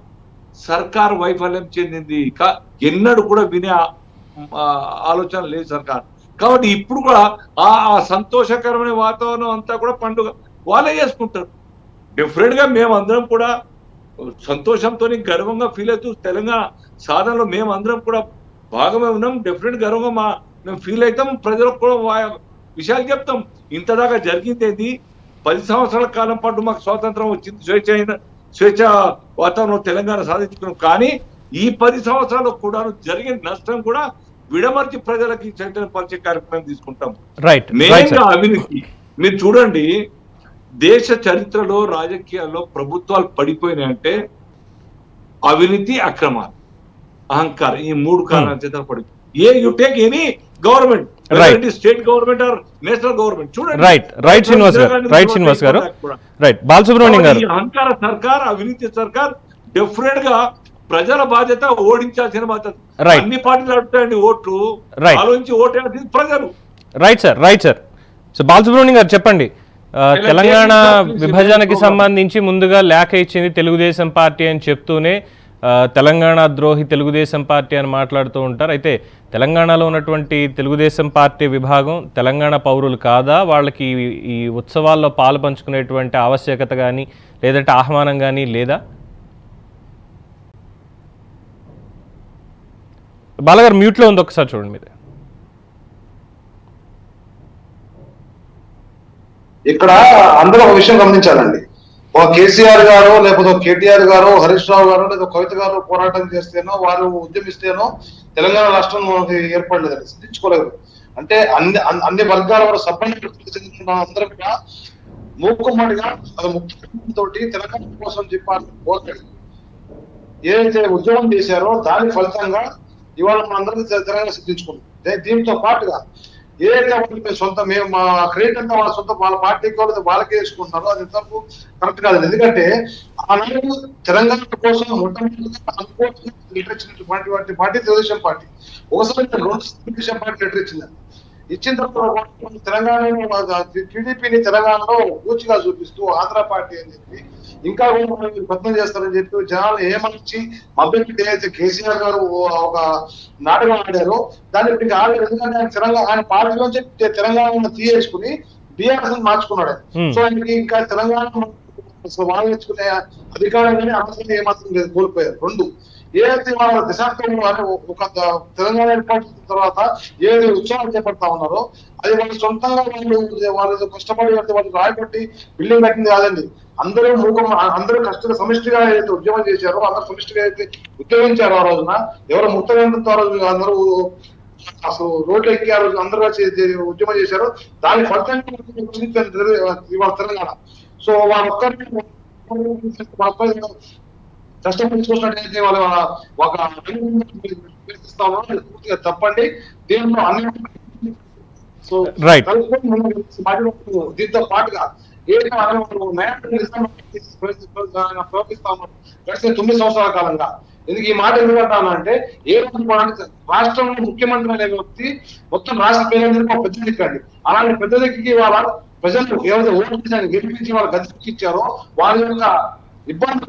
సర్కార్ వైఫల్యం చెందింది కా- ఎన్నడూ కూడా వినే ఆ- ఆ ఆలోచన లేదు సర్కార్ కాబట్టి ఇప్పుడు కూడా ఆ ఆ సంతోషకరమైన వాతావరణం అంతా కూడా పండుగ వాళ్ళే చేసుకుంటారు డెఫినెట్ గా మేము అందరం కూడా సంతోషంతో గర్వంగా ఫీల్ అవుతూ తెలంగాణ సాధనలో మేము అందరం కూడా భాగమే ఉన్నాం డెఫినెట్ గర్వంగా మా మేము ఫీల్ అవుతాం ప్రజలకు కూడా వా- విషయాలు చెప్తాం ఇంతదాకా జరిగింది ఏంది పది సంవత్సరాల కాలం పాటు మాకు స్వాతంత్రం వచ్చింది స్వేచ్ఛ అయిన స్వేచ్ఛ వాతావరణం తెలంగాణ సాధించుకున్నాం కానీ ఈ పది సంవత్సరాలు కూడా జరిగిన నష్టం కూడా విడమర్చి ప్రజలకి చైతన్య పరిచే కార్యక్రమం తీసుకుంటాం రైట్ రైట్ మెయిన్ సార్ అవినీతి మీరు చూడండి దేశ చరిత్రలో రాజకీయాల్లో ప్రభుత్వాలు పడిపోయినాయంటే అవినీతి అక్రమాలు అహంకారం ఈ మూడు కారణాల చేత పడి ఏ you take any government Right. State government or national government చూడండి రైట్ రైట్ శ్రీనివాస్ గారు రైట్ శ్రీనివాస్ గారు రైట్ బాలసుబ్రహ్మణ్యం గారు ఈ అహంకార సర్కార్ అవినీతి సర్కార్ డెఫినెట్ గా ప్రజల బాధ్యత ఓడించాల్సిన బాధ్యత Right. అన్ని పార్టీలు అడుగుతాయండి ఓట్లు Right. ఆలోచించి ఓటేయాల్సింది ప్రజలు right sir right sir so Balasubrahmanyam గారు చెప్పండి ఆ, ఇలా తెలంగాణ చేసి విభజనకి ప్రోగ్రామ్. సంబంధించి ముందుగా లేఖ ఇచ్చింది తెలుగుదేశం పార్టీ అని చెప్తూనే ఆ, తెలంగాణ ద్రోహి తెలుగుదేశం పార్టీ అని మాట్లాడుతూ ఉంటారు అయితే తెలంగాణలో ఉన్నటువంటి తెలుగుదేశం పార్టీ విభాగం తెలంగాణ పౌరులు కాదా వాళ్ళకి ఈ- ఈ ఉత్సవాల్లో పాలు పంచుకునేటువంటి ఆవశ్యకత కానీ లేదంటే ఆహ్వానం కానీ లేదా బాలగారు మ్యూట్లో ఉంది ఒకసారి చూడండి మీరు ఇక్కడ అందరూ ఒక విషయం గమనించాలండి ఒక కేసీఆర్ గారు లేకపోతే ఒక కేటీఆర్ గారు హరీష్ రావు గారు లేదా కవిత గారు పోరాటం చేస్తేనో వారు ఉద్యమిస్తేనో తెలంగాణ రాష్ట్రం మనకి ఏర్పడలేదండి సిద్ధించుకోలేదు అంటే అన్ని అన్ని- అన్ని వర్గాల వారు సభ్యులు అందరూ కూడా మూకుమ్మడిగా అది ముఖ్యమంత్రి తోటి తెలంగాణ కోసం చెప్పాలి పోరాడు ఏదైతే ఉద్యోగం చేశారో దాని ఫలితంగా ఇవాళ మనందరం తెలంగాణ సిద్ధించుకున్నాం దే- దీంతో పాటుగా ఏదైతే వాళ్ళు మేము సొంత మేము మా క్రెడిట్ అంతా వాళ్ళ సొంత వాళ్ళ పార్టీకి వాళ్ళు వాళ్ళకే వేసుకుంటున్నారో అది ఎంతవరకు కరెక్ట్ కాదు ఎందుకంటే ఆనాడు తెలంగాణ కోసం మొట్టమొదటిగా అనుకోవడం లెటర్ ఇచ్చినటువంటి వాటి పార్టీ తెలుగుదేశం పార్టీ ఒకసారి రెండు తెలుగుదేశం పార్టీ లెటర్ ఇచ్చిందండి ఇచ్చిన తర్వాత తెలంగాణ టీడీపీని తెలంగాణలో పూచిగా చూపిస్తూ ఆంధ్ర పార్టీ అని చెప్పి ఇంకా కూడా మీరు ప్రయత్నం చేస్తారని చెప్పి జనాలు ఏమనిచ్చి మభ్యపెట్టి ఏదైతే కేసీఆర్ గారు ఒక నాటకం ఆడారో దాన్ని ఇప్పుడు ఆడారు ఎందుకంటే ఆయన తెలంగాణ ఆయన పార్టీలోంచి తెలంగాణ తీయేసుకుని బీఆర్ఎస్ మార్చుకున్నాడు ఆయన. Hmm. సో ఆయనకి ఇంకా తెలంగాణ అసలు వాళ్ళు తెచ్చుకునే అధికారం కానీ అవసరం ఏమాత్రం లేదు కోల్పోయారు రెండు ఏదైతే వాళ్ళ దశాబ్దంలో అంటే ఒక ద- తెలంగాణ ఏర్పాటు చేసిన తర్వాత ఏది ఉత్సవాలు చేపడతా ఉన్నారో అది వాళ్ళు సొంతంగా వాళ్ళు వాళ్ళు ఏదో కష్టపడి అంటే వాళ్ళు రాయబట్టి బిల్డింగ్ కట్టింది కాదండి అందరూ మూకం అందరూ కష్టంగా సమిష్టిగా ఏదైతే ఉద్యమం చేశారో అందరూ సమిష్టిగా అయితే ఉద్యమించారు ఆ రోజున ఎవరు ముక్తగంతో ఆ రోజు అందరూ అసలు రోడ్లు ఎక్కి ఆ రోజు అందరూ వచ్చి చే- ఉద్యమం చేశారు దాని ఫలితంగా వచ్చింది తెలు- ఇవాళ తెలంగాణ సో వాళ్ళ ఒక్కరిని వాళ్ళ ఒక్కరిని కష్టపడి చూసినట్టయితే వాళ్ళ ఒక ఇస్తా ఉన్నారు. అది పూర్తిగా తప్పండి దీంట్లో అన్ని సో Right. కలుపుకొని మనం మాట్లాడుకుంటూ దీంతో పాటుగా ఏదైనా మనం న్యాయం నిజాం ఆయన ప్రవర్తిస్తా ఉన్నారు గడిచిన తొమ్మిది సంవత్సరాల కాలంగా ఎందుకు ఈ మాట ఎందుకంటాను అంటే ఏ రోజు కూడా అంటే రాష్ట్రంలో ముఖ్యమంత్రి అనే వ్యక్తి మొత్తం రాష్ట్ర ప్రజలందరికీ ఒక పెద్ద దిక్కండి అలాంటి పెద్ద దిక్కుకి వాళ్ళ ప్రజలు ఎవరైతే ఓటు చేసి ఆయన గెలిపించి వాళ్ళ గదికి ఇచ్చారో వాళ్ళ యొక్క ఇబ్బంది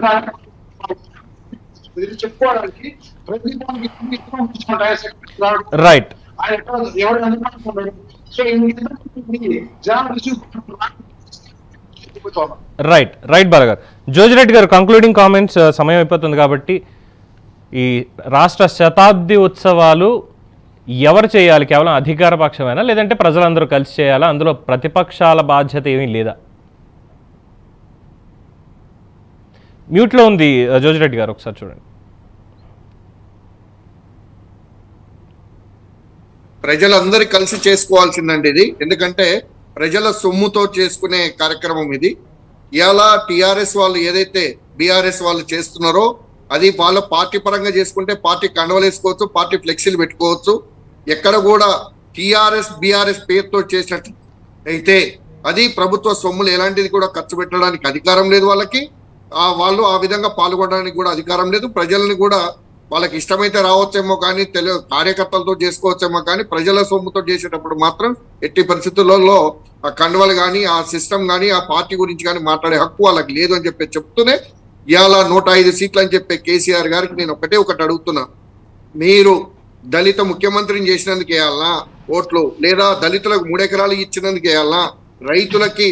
ఇది చెప్పుకోవడానికి ప్రతి దానికి ఇన్ని ఇబ్బందులు తీసుకుంటారు. సెక్రటరీ రావడం, రైట్ ఆయన ఎక్కడ ఎవరు అందుబాటులో సో ఈ జనాలు చూపుతున్నారు రైట్ రైట్ బాలగారు జోజిరెడ్డి గారు కంక్లూడింగ్ కామెంట్స్ సమయం అయిపోతుంది కాబట్టి ఈ రాష్ట్ర శతాబ్ది ఉత్సవాలు ఎవరు చేయాలి కేవలం అధికార పక్షమేనా లేదంటే ప్రజలందరూ కలిసి చేయాలా అందులో ప్రతిపక్షాల బాధ్యత ఏమీ లేదా మ్యూట్లో ఉంది ఆ, జోజిరెడ్డి గారు ఒకసారి చూడండి ప్రజలందరూ కలిసి చేసుకోవాల్సిందండి ఇది ఎందుకంటే ప్రజల సొమ్ముతో చేసుకునే కార్యక్రమం ఇది ఇవాళ టిఆర్ఎస్ వాళ్ళు ఏదైతే బీఆర్ఎస్ వాళ్ళు చేస్తున్నారో అది వాళ్ళ పార్టీ పరంగా చేసుకుంటే పార్టీ కండవలు వేసుకోవచ్చు పార్టీ ఫ్లెక్సీలు పెట్టుకోవచ్చు ఎక్కడ కూడా టిఆర్ఎస్ బీఆర్ఎస్ పేరుతో చేసినట్టు అయితే అది ప్రభుత్వ సొమ్ములు ఎలాంటిది కూడా ఖర్చు పెట్టడానికి అధికారం లేదు వాళ్ళకి ఆ వాళ్ళు ఆ విధంగా పాల్గొనడానికి కూడా అధికారం లేదు ప్రజల్ని కూడా వాళ్ళకి ఇష్టమైతే రావచ్చేమో కానీ తెలు కార్యకర్తలతో చేసుకోవచ్చేమో కానీ ప్రజల సొమ్ముతో చేసేటప్పుడు మాత్రం ఎట్టి పరిస్థితులలో ఆ కండువలు కానీ ఆ సిస్టమ్ కానీ ఆ పార్టీ గురించి కానీ మాట్లాడే హక్కు వాళ్ళకి లేదు అని చెప్పి చెప్తూనే ఇవాళ నూట ఐదు సీట్లు అని చెప్పే కేసీఆర్ గారికి నేను ఒకటే ఒకటి అడుగుతున్నా మీరు దళిత ముఖ్యమంత్రిని చేసినందుకు వేయాలనా ఓట్లు లేదా దళితులకు మూడెకరాలు ఇచ్చినందుకు వేయాలనా రైతులకి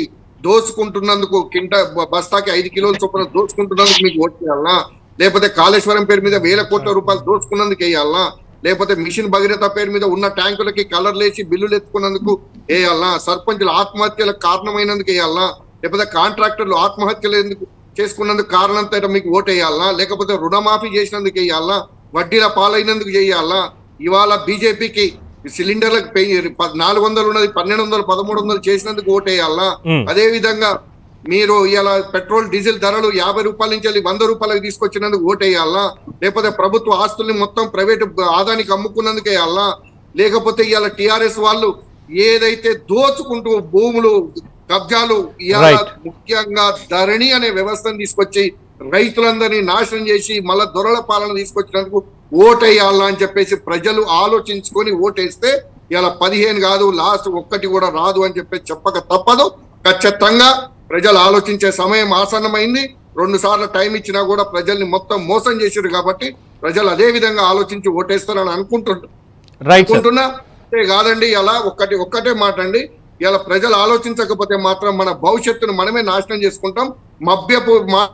దోచుకుంటున్నందుకు కింట బ- బస్తాకి ఐదు కిలోల చొప్పున దోచుకుంటున్నందుకు మీకు ఓటు చేయాలనా లేకపోతే కాళేశ్వరం పేరు మీద వేల కోట్ల రూపాయలు దోచుకున్నందుకు వేయాలనా లేకపోతే మిషన్ భగీరథ పేరు మీద ఉన్న ట్యాంకులకి కలర్లు వేసి బిల్లులు ఎత్తుకున్నందుకు వేయాలనా సర్పంచులు ఆత్మహత్యలకు కారణమైనందుకు వేయాలనా లేకపోతే కాంట్రాక్టర్లు ఆత్మహత్యలు ఎందుకు చేసుకున్నందుకు కారణంతో మీకు ఓటు వేయాలనా లేకపోతే రుణమాఫీ చేసినందుకు వేయాలనా వడ్డీల పాలైనందుకు చేయాలనా ఇవాళ బీజేపీకి సిలిండర్లకు పెయి- ప- నాలుగు వందలు ఉన్నది పన్నెండు వందలు పదమూడు వందలు చేసినందుకు ఓటు వేయాలనా మ్మ్. అదే విధంగా మీరు ఇలా పెట్రోల్ డీజిల్ ధరలు యాభై రూపాయల నుంచి వెళ్ళి వంద రూపాయలకు తీసుకొచ్చినందుకు ఓటు వేయాలనా లేకపోతే ప్రభుత్వ ఆస్తుల్ని మొత్తం ప్రైవేట్ ఆదానికి అమ్ముకున్నందుకు వేయాలనా లేకపోతే ఇవాళ టిఆర్ఎస్ వాళ్ళు ఏదైతే దోచుకుంటూ భూములు కబ్జాలు ఇవాళ Right. ముఖ్యంగా ధరణి అనే వ్యవస్థను తీసుకొచ్చి రైతులందరినీ నాశనం చేసి మళ్ళా దొరల పాలన తీసుకొచ్చినందుకు ఓటేయాలా అని చెప్పేసి ప్రజలు ఆలోచించుకొని ఓటేస్తే ఇలా పదిహేను కాదు లాస్ట్ ఒక్కటి కూడా రాదు అని చెప్పేసి చెప్పక తప్పదు ఖచ్చితంగా ప్రజలు ఆలోచించే సమయం ఆసన్నమైంది రెండు సార్లు టైం ఇచ్చినా కూడా ప్రజల్ని మొత్తం మోసం చేశారు కాబట్టి ప్రజలు అదే విధంగా ఆలోచించి ఓటేస్తారని అనుకుంటుంటారు రైట్ సార్ అనుకుంటున్నా అంతే కాదండి ఇలా ఒక్కటి ఒక్కటే మాట అండి ఇలా ప్రజలు ఆలోచించకపోతే మాత్రం మన భవిష్యత్తును మనమే నాశనం చేసుకుంటాం మభ్యపు మా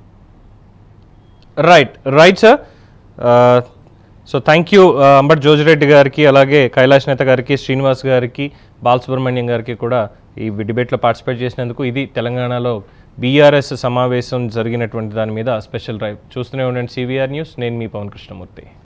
right right sir so thank you Ambati Jojireddy గారికి అలాగే కైలాష్ నేత గారికి శ్రీనివాస్ గారికి బాలసుబ్రహ్మణ్యం గారికి కూడా ఈ డిబేట్లో పార్టిసిపేట్ చేసినందుకు ఇది తెలంగాణలో బీఆర్ఎస్ సమావేశం జరిగినటువంటి దాని మీద స్పెషల్ డ్రైవ్ చూస్తూనే ఉండండి సివిఆర్ న్యూస్ నేను మీ పవన్ కృష్ణమూర్తి